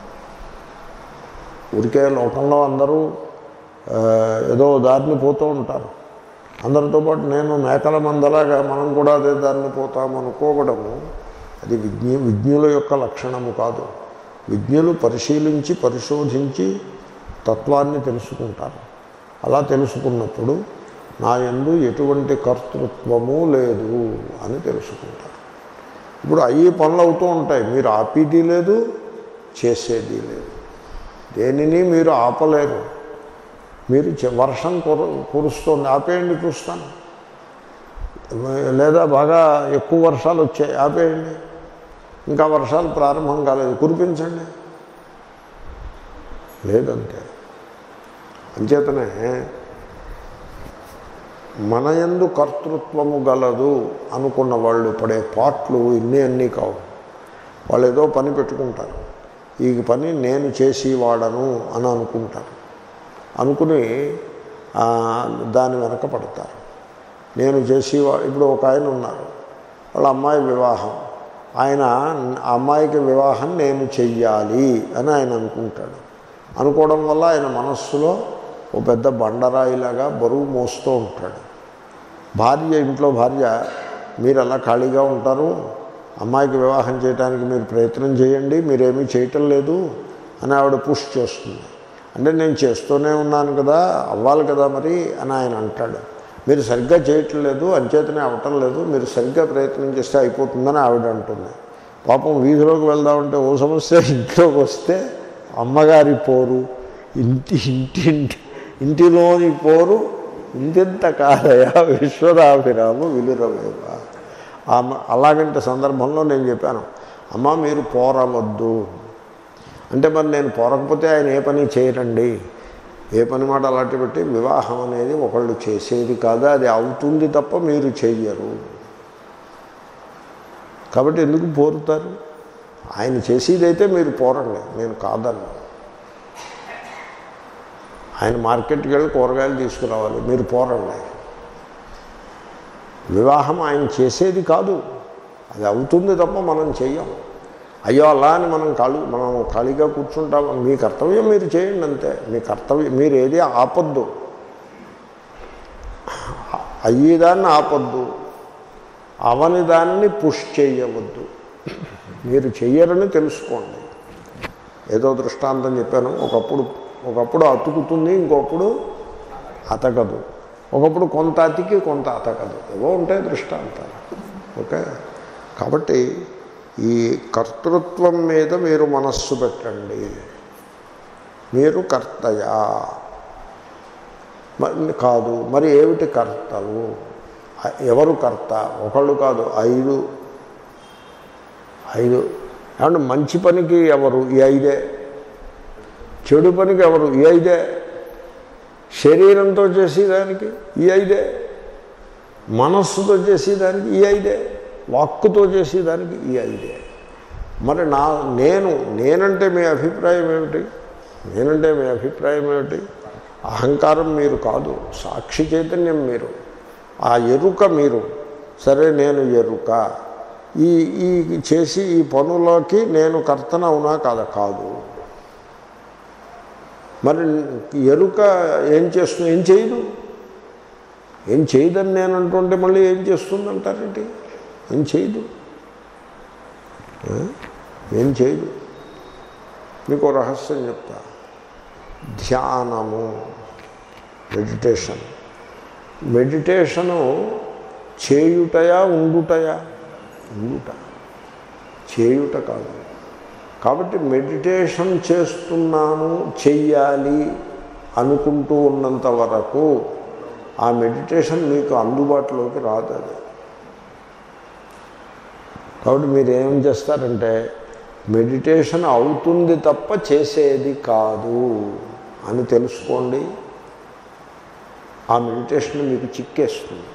ఊరికే లోకంలో అందరూ ఆ, ఏదో దారిని పోతూ ఉంటారు అందరితో పాటు నేను మేకల మందలాగా మనం కూడా అదే దారిని పోతాం అనుకోవడము అది విజ్ఞ విజ్ఞుల యొక్క లక్షణము కాదు విజ్ఞులు పరిశీలించి పరిశోధించి తత్వాన్ని తెలుసుకుంటారు అలా తెలుసుకున్నప్పుడు నా యందు ఎటువంటి కర్తృత్వము లేదు అని తెలుసుకుంటారు ఇప్పుడు అయ్యి పనులు అవుతూ ఉంటాయి మీరు ఆపేది లేదు చేసేది లేదు దేనిని మీరు ఆపలేరు మీరు చె- వర్షం కురు కురుస్తుంది ఆపేయండి చూస్తాను లేదా బాగా ఎక్కువ వర్షాలు వచ్చాయి ఆపేయండి ఇంకా వర్షాలు ప్రారంభం కాలేదు కురిపించండి లేదంతే అంచేతనే మన యందు కర్తృత్వము గలదు అనుకున్న వాళ్ళు పడే పాట్లు ఇన్ని అన్నీ కావు వాళ్ళు ఏదో పని పెట్టుకుంటారు ఈ పని నేను చేసి వాడను అని అనుకుంటారు అనుకుని ఆ, దాని వెనక పడతారు నేను చేసి వా- ఇప్పుడు ఒక ఆయన ఉన్నారు వాళ్ళ అమ్మాయి వివాహం ఆయన ఆ అమ్మాయికి వివాహం నేను చెయ్యాలి అని ఆయన అనుకుంటాడు అనుకోవడం వల్ల ఆయన మనస్సులో ఓ పెద్ద బండరాయిలాగా బరువు మోస్తూ ఉంటాడు భార్య ఇంట్లో భార్య మీరు అలా ఖాళీగా ఉంటారు అమ్మాయికి వివాహం చేయడానికి మీరు ప్రయత్నం చేయండి మీరేమీ చేయటం లేదు అని ఆవిడ పుష్ చేస్తుంది అంటే నేను చేస్తూనే ఉన్నాను కదా అవ్వాలి కదా మరి అని ఆయన అంటాడు మీరు సరిగ్గా చేయట్లేదు అంచేతనే అవ్వటం లేదు మీరు సరిగ్గా ప్రయత్నం చేస్తే అయిపోతుందని ఆవిడ అంటుంది పాపం వీధిలోకి వెళ్దామంటే ఓ సమస్య ఇంట్లోకి వస్తే అమ్మగారి పోరు ఇంటి ఇంటి ఇంటి ఇంటిలోని పోరు ఇంతింత కాలయ విశ్వరాభిరాము విలురవేవ ఆమె అలాగంటి సందర్భంలో నేను చెప్పాను అమ్మ మీరు పోరవద్దు అంటే మరి నేను పోరకపోతే ఆయన ఏ పని చేయరండి ఏ పని మాట అలాంటి పెట్టి వివాహం అనేది ఒకళ్ళు చేసేది కాదు అది అవుతుంది తప్ప మీరు చెయ్యరు కాబట్టి ఎందుకు పోరుతారు ఆయన చేసేదైతే మీరు పోరండి నేను కాదన్నా ఆయన మార్కెట్కి వెళ్ళి కూరగాయలు తీసుకురావాలి మీరు పోరండి వివాహం ఆయన చేసేది కాదు అది అవుతుంది తప్ప మనం చెయ్యం అయ్యో అలా అని మనం ఖాళీ మనం ఖాళీగా కూర్చుంటాం మీ కర్తవ్యం మీరు చేయండి అంతే మీ కర్తవ్యం మీరు ఏది ఆపద్దు అయ్యేదాన్ని ఆపద్దు అవని దాన్ని పుష్ చేయవద్దు మీరు చెయ్యరని తెలుసుకోండి ఏదో దృష్టాంతం చెప్పాను ఒకప్పుడు ఒకప్పుడు అతుకుతుంది ఇంకొప్పుడు అతకదు ఒకప్పుడు కొంత అతికి కొంత అతకదు ఏవో ఉంటాయి దృష్టాంతాలు ఓకే కాబట్టి ఈ కర్తృత్వం మీద మీరు మనస్సు పెట్టండి మీరు కర్తయా మరి కాదు మరి ఏమిటి కర్తలు ఎవరు కర్త ఒకళ్ళు కాదు ఐదు ఐదు ఏమంటే మంచి పనికి ఎవరు ఈ ఐదే చెడు పనికి ఎవరు ఈ ఐదే శరీరంతో చేసేదానికి ఈ ఐదే మనస్సుతో చేసేదానికి ఈ ఐదే వాక్కుతో చేసేదానికి ఈ ఐదే మరి నా నేను నేనంటే మీ అభిప్రాయం ఏమిటి నేనంటే మీ అభిప్రాయం ఏమిటి అహంకారం మీరు కాదు సాక్షి చైతన్యం మీరు ఆ ఎరుక మీరు సరే నేను ఎరుక ఈ ఈ చేసి ఈ పనులకి నేను కర్తన అవునా కాదా కాదు మరి ఎరుక ఏం చేస్తుంది ఏం చేయదు ఏం చేయదని నేను అంటుంటే మళ్ళీ ఏం చేస్తుంది అంటారేంటి ఏం చేయదు ఏం చేయదు మీకు రహస్యం చెప్తా ధ్యానము మెడిటేషన్ మెడిటేషను చేయుటయా ఉండుటయా ఉండుట చేయుట కాదు కాబట్టి మెడిటేషన్ చేస్తున్నాను చెయ్యాలి అనుకుంటూ ఉన్నంత వరకు ఆ మెడిటేషన్ మీకు అందుబాటులోకి రాదు అది కాబట్టి మీరు ఏం చేస్తారంటే మెడిటేషన్ అవుతుంది తప్ప చేసేది కాదు అని తెలుసుకోండి ఆ మెడిటేషన్ మీకు చిక్కేస్తుంది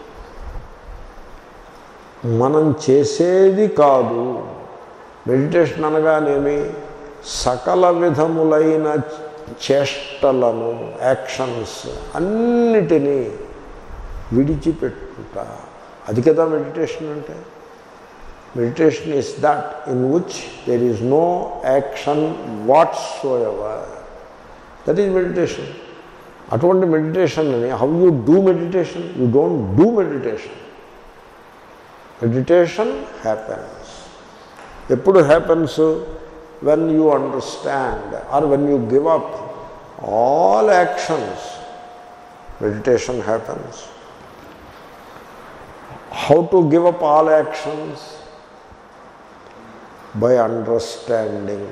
మనం చేసేది కాదు మెడిటేషన్ అనగానేమి సకల విధములైన చేష్టలను యాక్షన్స్ అన్నిటినీ విడిచిపెట్టుట అది కదా మెడిటేషన్ అంటే meditation is that in which there is no action whatsoever that is meditation అటువంటి మెడిటేషన్ అని how you do meditation you don't do meditation meditation happens ఎప్పుడు happens when you understand or when you give up all actions meditation happens how to give up all actions by understanding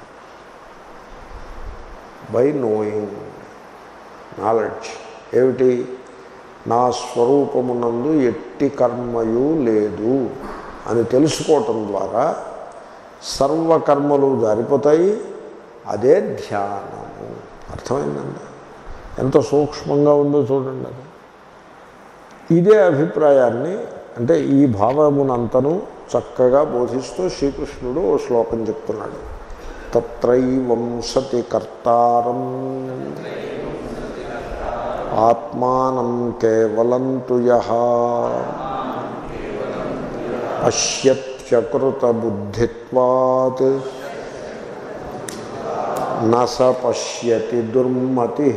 by knowing knowledge ఏమిటి నా స్వరూపమునందు ఎట్టి కర్మయు లేదు అని తెలుసుకోవటం ద్వారా సర్వకర్మలు జారిపోతాయి అదే ధ్యానము అర్థమైందండి ఎంత సూక్ష్మంగా ఉందో చూడండి అది ఇదే అభిప్రాయాన్ని అంటే ఈ భావమునంతను చక్కగా బోధిస్తూ శ్రీకృష్ణుడు ఓ శ్లోకం చెప్తున్నాడు తత్రైవం సతి కర్తారం ఆత్మానం కేవలం తు యః పశ్యత్యకృత బుద్ధిత్వాత్ నస పశ్యతి దుర్మతి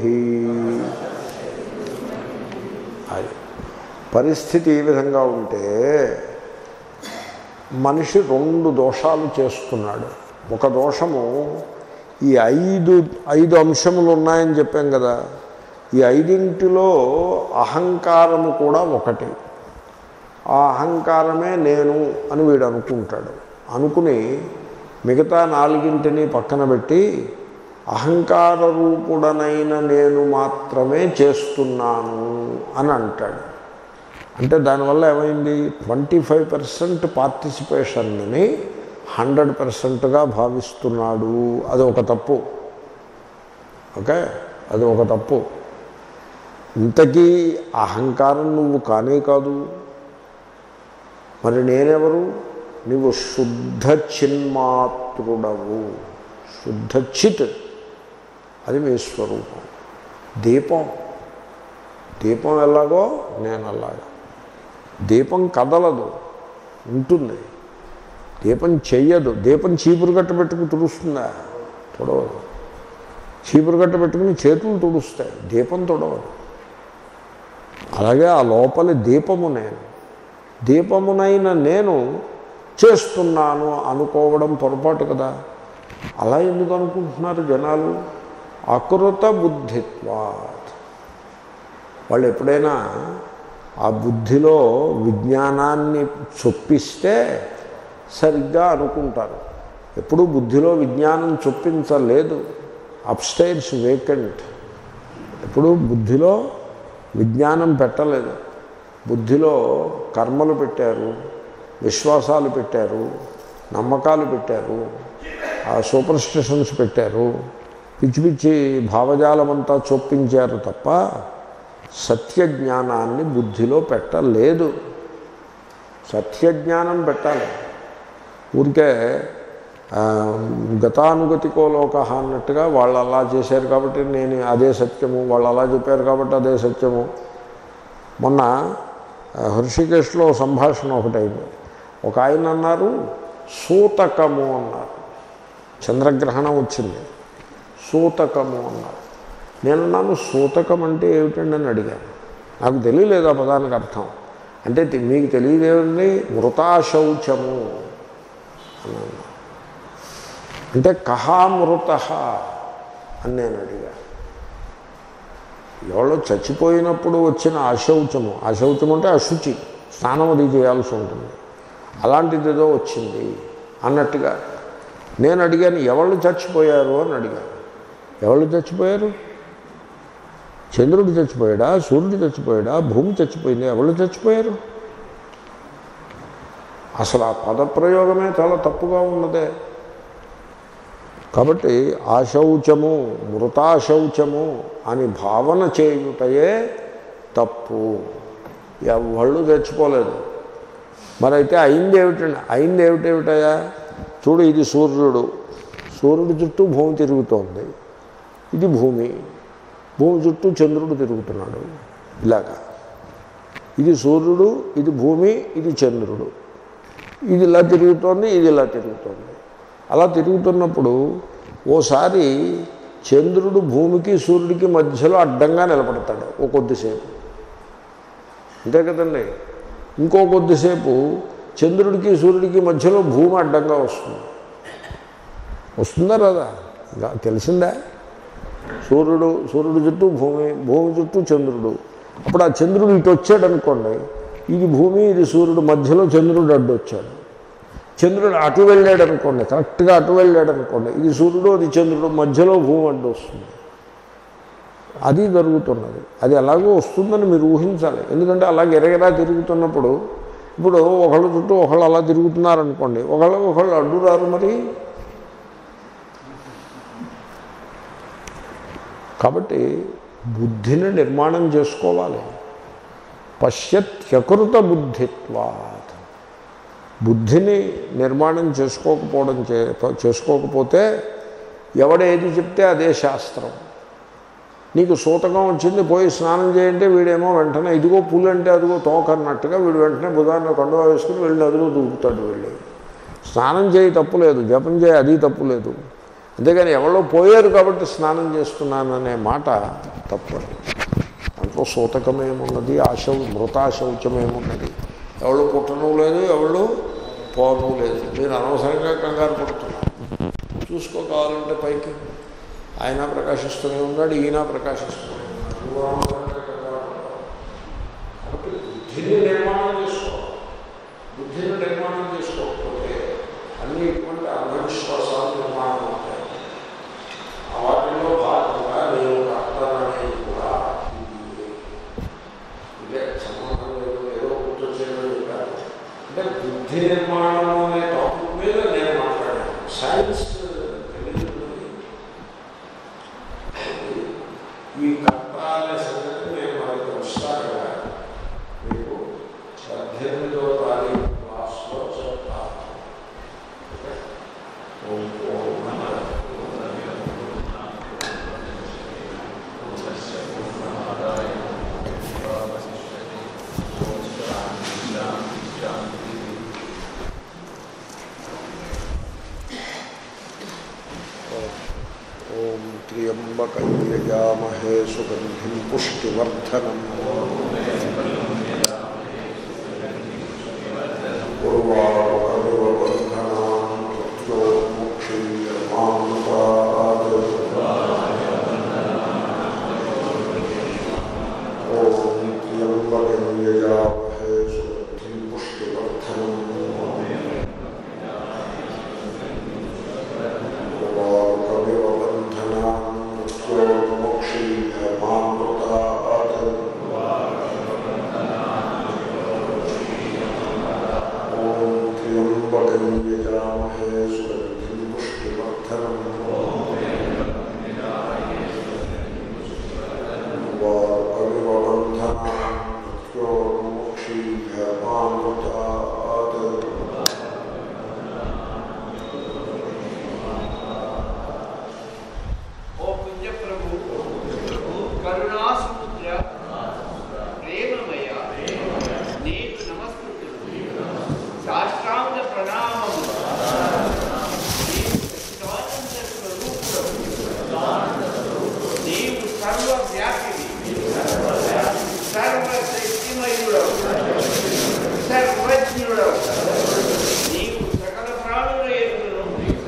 అది పరిస్థితి ఈ విధంగా ఉంటే మనిషి రెండు దోషాలు చేస్తున్నాడు ఒక దోషము ఈ ఐదు ఐదు అంశములు ఉన్నాయని చెప్పాం కదా ఈ ఐదింటిలో అహంకారము కూడా ఒకటి ఆ అహంకారమే నేను అని వీడు అనుకుంటాడు అనుకుని మిగతా నాలుగింటిని పక్కన పెట్టి అహంకార రూపుడనైన నేను మాత్రమే చేస్తున్నాను అని అంటాడు అంటే దానివల్ల ఏమైంది ట్వంటీ ఫైవ్ పర్సెంట్ పార్టిసిపేషన్ని హండ్రెడ్ పర్సెంట్గా భావిస్తున్నాడు అది ఒక తప్పు ఓకే అది ఒక తప్పు ఇంతకీ అహంకారం నువ్వు కానే కాదు మరి నేనెవరు నువ్వు శుద్ధ చిన్మాతృడవు శుద్ధ చిత్ అది మీ స్వరూపం దీపం దీపం ఎలాగో నేను అలాగా దీపం కదలదు ఉంటుంది దీపం చెయ్యదు దీపం చీపురు గట్ట పెట్టుకుని తుడుస్తుందా తుడవదు చీపురు గట్ట పెట్టుకుని చేతులు తుడుస్తాయి దీపం తుడవదు అలాగే ఆ లోపలి దీపము నేను దీపమునైన నేను చేస్తున్నాను అనుకోవడం పొరపాటు కదా అలా ఎందుకు అనుకుంటున్నారు జనాలు అకృత బుద్ధిత్వాత్ వాళ్ళు ఎప్పుడైనా ఆ బుద్ధిలో విజ్ఞానాన్ని చొప్పిస్తే సరిగ్గా అనుకుంటారు ఎప్పుడూ బుద్ధిలో విజ్ఞానం చొప్పించలేదు అప్స్టైర్స్ వేకెంట్ ఎప్పుడూ బుద్ధిలో విజ్ఞానం పెట్టలేదు బుద్ధిలో కర్మలు పెట్టారు విశ్వాసాలు పెట్టారు నమ్మకాలు పెట్టారు ఆ సూపర్ స్టిషన్స్ పెట్టారు పిచ్చి పిచ్చి భావజాలమంతా చొప్పించారు తప్ప సత్యజ్ఞానాన్ని బుద్ధిలో పెట్టలేదు సత్యజ్ఞానం పెట్టాలి ఊరికే ఆ, గతానుగతికో లోక అన్నట్టుగా వాళ్ళు అలా చేశారు కాబట్టి నేను అదే సత్యము వాళ్ళు అలా చెప్పారు కాబట్టి అదే సత్యము మొన్న ఆ, హృషికేశ్లో సంభాషణ ఒకటైంది ఒక ఆయన అన్నారు సూతకము అన్నారు చంద్రగ్రహణం వచ్చింది సూతకము అన్నారు నేనున్నాను సూతకం అంటే ఏమిటండి అని అడిగాను నాకు తెలియలేదు ఆ పదానికి అర్థం అంటే తె- మీకు తెలియదేమండి మృతాశౌచము అన్నాను అంటే కహా మృత అని నేను అడిగా ఎవరో చచ్చిపోయినప్పుడు వచ్చిన అశౌచము అశౌచం అంటే అశుచి స్నానం అది చేయాల్సి ఉంటుంది అలాంటిది ఏదో వచ్చింది అన్నట్టుగా నేను అడిగాను ఎవళ్ళు చచ్చిపోయారు అని అడిగాను ఎవళ్ళు చచ్చిపోయారు చంద్రుడు చచ్చిపోయాడా సూర్యుడు చచ్చిపోయాడా భూమి చచ్చిపోయింది ఎవళ్ళు చచ్చిపోయారు అసలు ఆ పదప్రయోగమే చాలా తప్పుగా ఉన్నదే కాబట్టి ఆశౌచము మృతాశౌచము అని భావన చేయుటయే తప్పు ఎవళ్ళు చచ్చిపోలేదు మరైతే అయింది ఏమిటండి అయింది ఏమిటేమిటయా చూడు ఇది సూర్యుడు సూర్యుడి చుట్టూ భూమి తిరుగుతోంది ఇది భూమి భూమి చుట్టూ చంద్రుడు తిరుగుతున్నాడు ఇలాగా ఇది సూర్యుడు ఇది భూమి ఇది చంద్రుడు ఇది ఇలా తిరుగుతోంది ఇది ఇలా తిరుగుతోంది అలా తిరుగుతున్నప్పుడు ఓసారి చంద్రుడు భూమికి సూర్యుడికి మధ్యలో అడ్డంగా నిలబడతాడు ఓ కొద్దిసేపు అంతే కదండి ఇంకో కొద్దిసేపు చంద్రుడికి సూర్యుడికి మధ్యలో భూమి అడ్డంగా వస్తుంది వస్తుందా రాదా ఇంకా తెలిసిందా సూర్యుడు సూర్యుడు చుట్టూ భూమి భూమి చుట్టూ చంద్రుడు అప్పుడు ఆ చంద్రుడు ఇటు వచ్చాడు అనుకోండి ఇది భూమి ఇది సూర్యుడు మధ్యలో చంద్రుడు అడ్డు వచ్చాడు చంద్రుడు అటు వెళ్ళాడు అనుకోండి కరెక్ట్గా అటు వెళ్ళాడు అనుకోండి ఇది సూర్యుడు అది చంద్రుడు మధ్యలో భూమి అడ్డు వస్తుంది అది జరుగుతున్నది అది ఎలాగో వస్తుందని మీరు ఊహించాలి ఎందుకంటే అలాగే ఎరగరా తిరుగుతున్నప్పుడు ఇప్పుడు ఒకళ్ళ చుట్టూ ఒకళ్ళు అలా తిరుగుతున్నారనుకోండి ఒకళ్ళు ఒకళ్ళు అడ్డు రారు మరి కాబట్టి బుద్ధిని నిర్మాణం చేసుకోవాలి పశ్యత్యకృత బుద్ధిత్వాత్ బుద్ధిని నిర్మాణం చేసుకోకపోవడం చే చేసుకోకపోతే ఎవడేది చెప్తే అదే శాస్త్రం నీకు సూతకం వచ్చింది పోయి స్నానం చేయంటే వీడేమో వెంటనే ఇదిగో పులు అంటే అదిగో తోక అన్నట్టుగా వీడు వెంటనే బుధాన్ని కండువా వేసుకుని వెళ్ళి అదిగో దూకుతాడు వెళ్ళి స్నానం చేయి తప్పు లేదు జపం చేయి అది తప్పు లేదు అంతేగాని ఎవరో పోయారు కాబట్టి స్నానం చేస్తున్నాననే మాట తప్పు దాంట్లో సూతకమేమున్నది ఆశౌ మృతాశౌచమేమున్నది ఎవరు పుట్టను లేదు ఎవరు పోను లేదు మీరు అనవసరంగా కంగారు పడుతున్నారు చూసుకో కావాలంటే పైకి ఆయన ప్రకాశిస్తూనే ఉన్నాడు ఈయన ప్రకాశిస్తూనే ఉన్నాడు కాబట్టి బుద్ధిని నిర్మాణం చేసుకో బుద్ధిని నిర్మాణం చేసుకోకపోతే అన్ని ఇటువంటి అంధవిశ్వాసాలు నిర్మాణం అవుతాయి ఆ వాటిలో భాగంగా నేను కర్తననేది కూడా ఇది. ఇదే సంబంధం లేదు ఏదో గుర్తొచ్చేదో చెప్పాను అంటే బుద్ధి నిర్మాణం అనే టాపిక్ మీద నేను మాట్లాడాను సైన్స్ తెలియదు ఈ కర్త అనే సంగతి నేను మనకి వస్తాగా మీకు పద్దెనిమిదో తారీఖు క్లాస్లో చెప్తాను ఓకే? ఓం ఓం నమః ఓం త్ర్యంబకయ్యయామహే సుగంధిం పుష్టివర్ధనం పూర్వావబంధనాం ఓం త్ర్యంబకయ్యయామహే సుగంధిం పుష్టివర్ధనం ఓ పుణ్య ప్రభు కరుణా సముద్ర ప్రేమమయ నీకు నమస్కృతులు సాష్టాంగ ప్రణామము నీవు సచ్చిదానంద స్వరూపుడవు. నీవు సర్వవ్యాపివి సర్వశక్తిమయుడవు సర్వజ్ఞుడవు నీవు సకల ప్రాణుల ఎదురు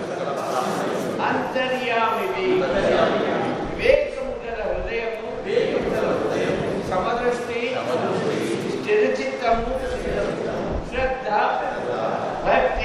అంతర్యామివి వివేకము గల హృదయము సమదృష్టి స్థిరచిత్తము శ్రద్ధ భక్తి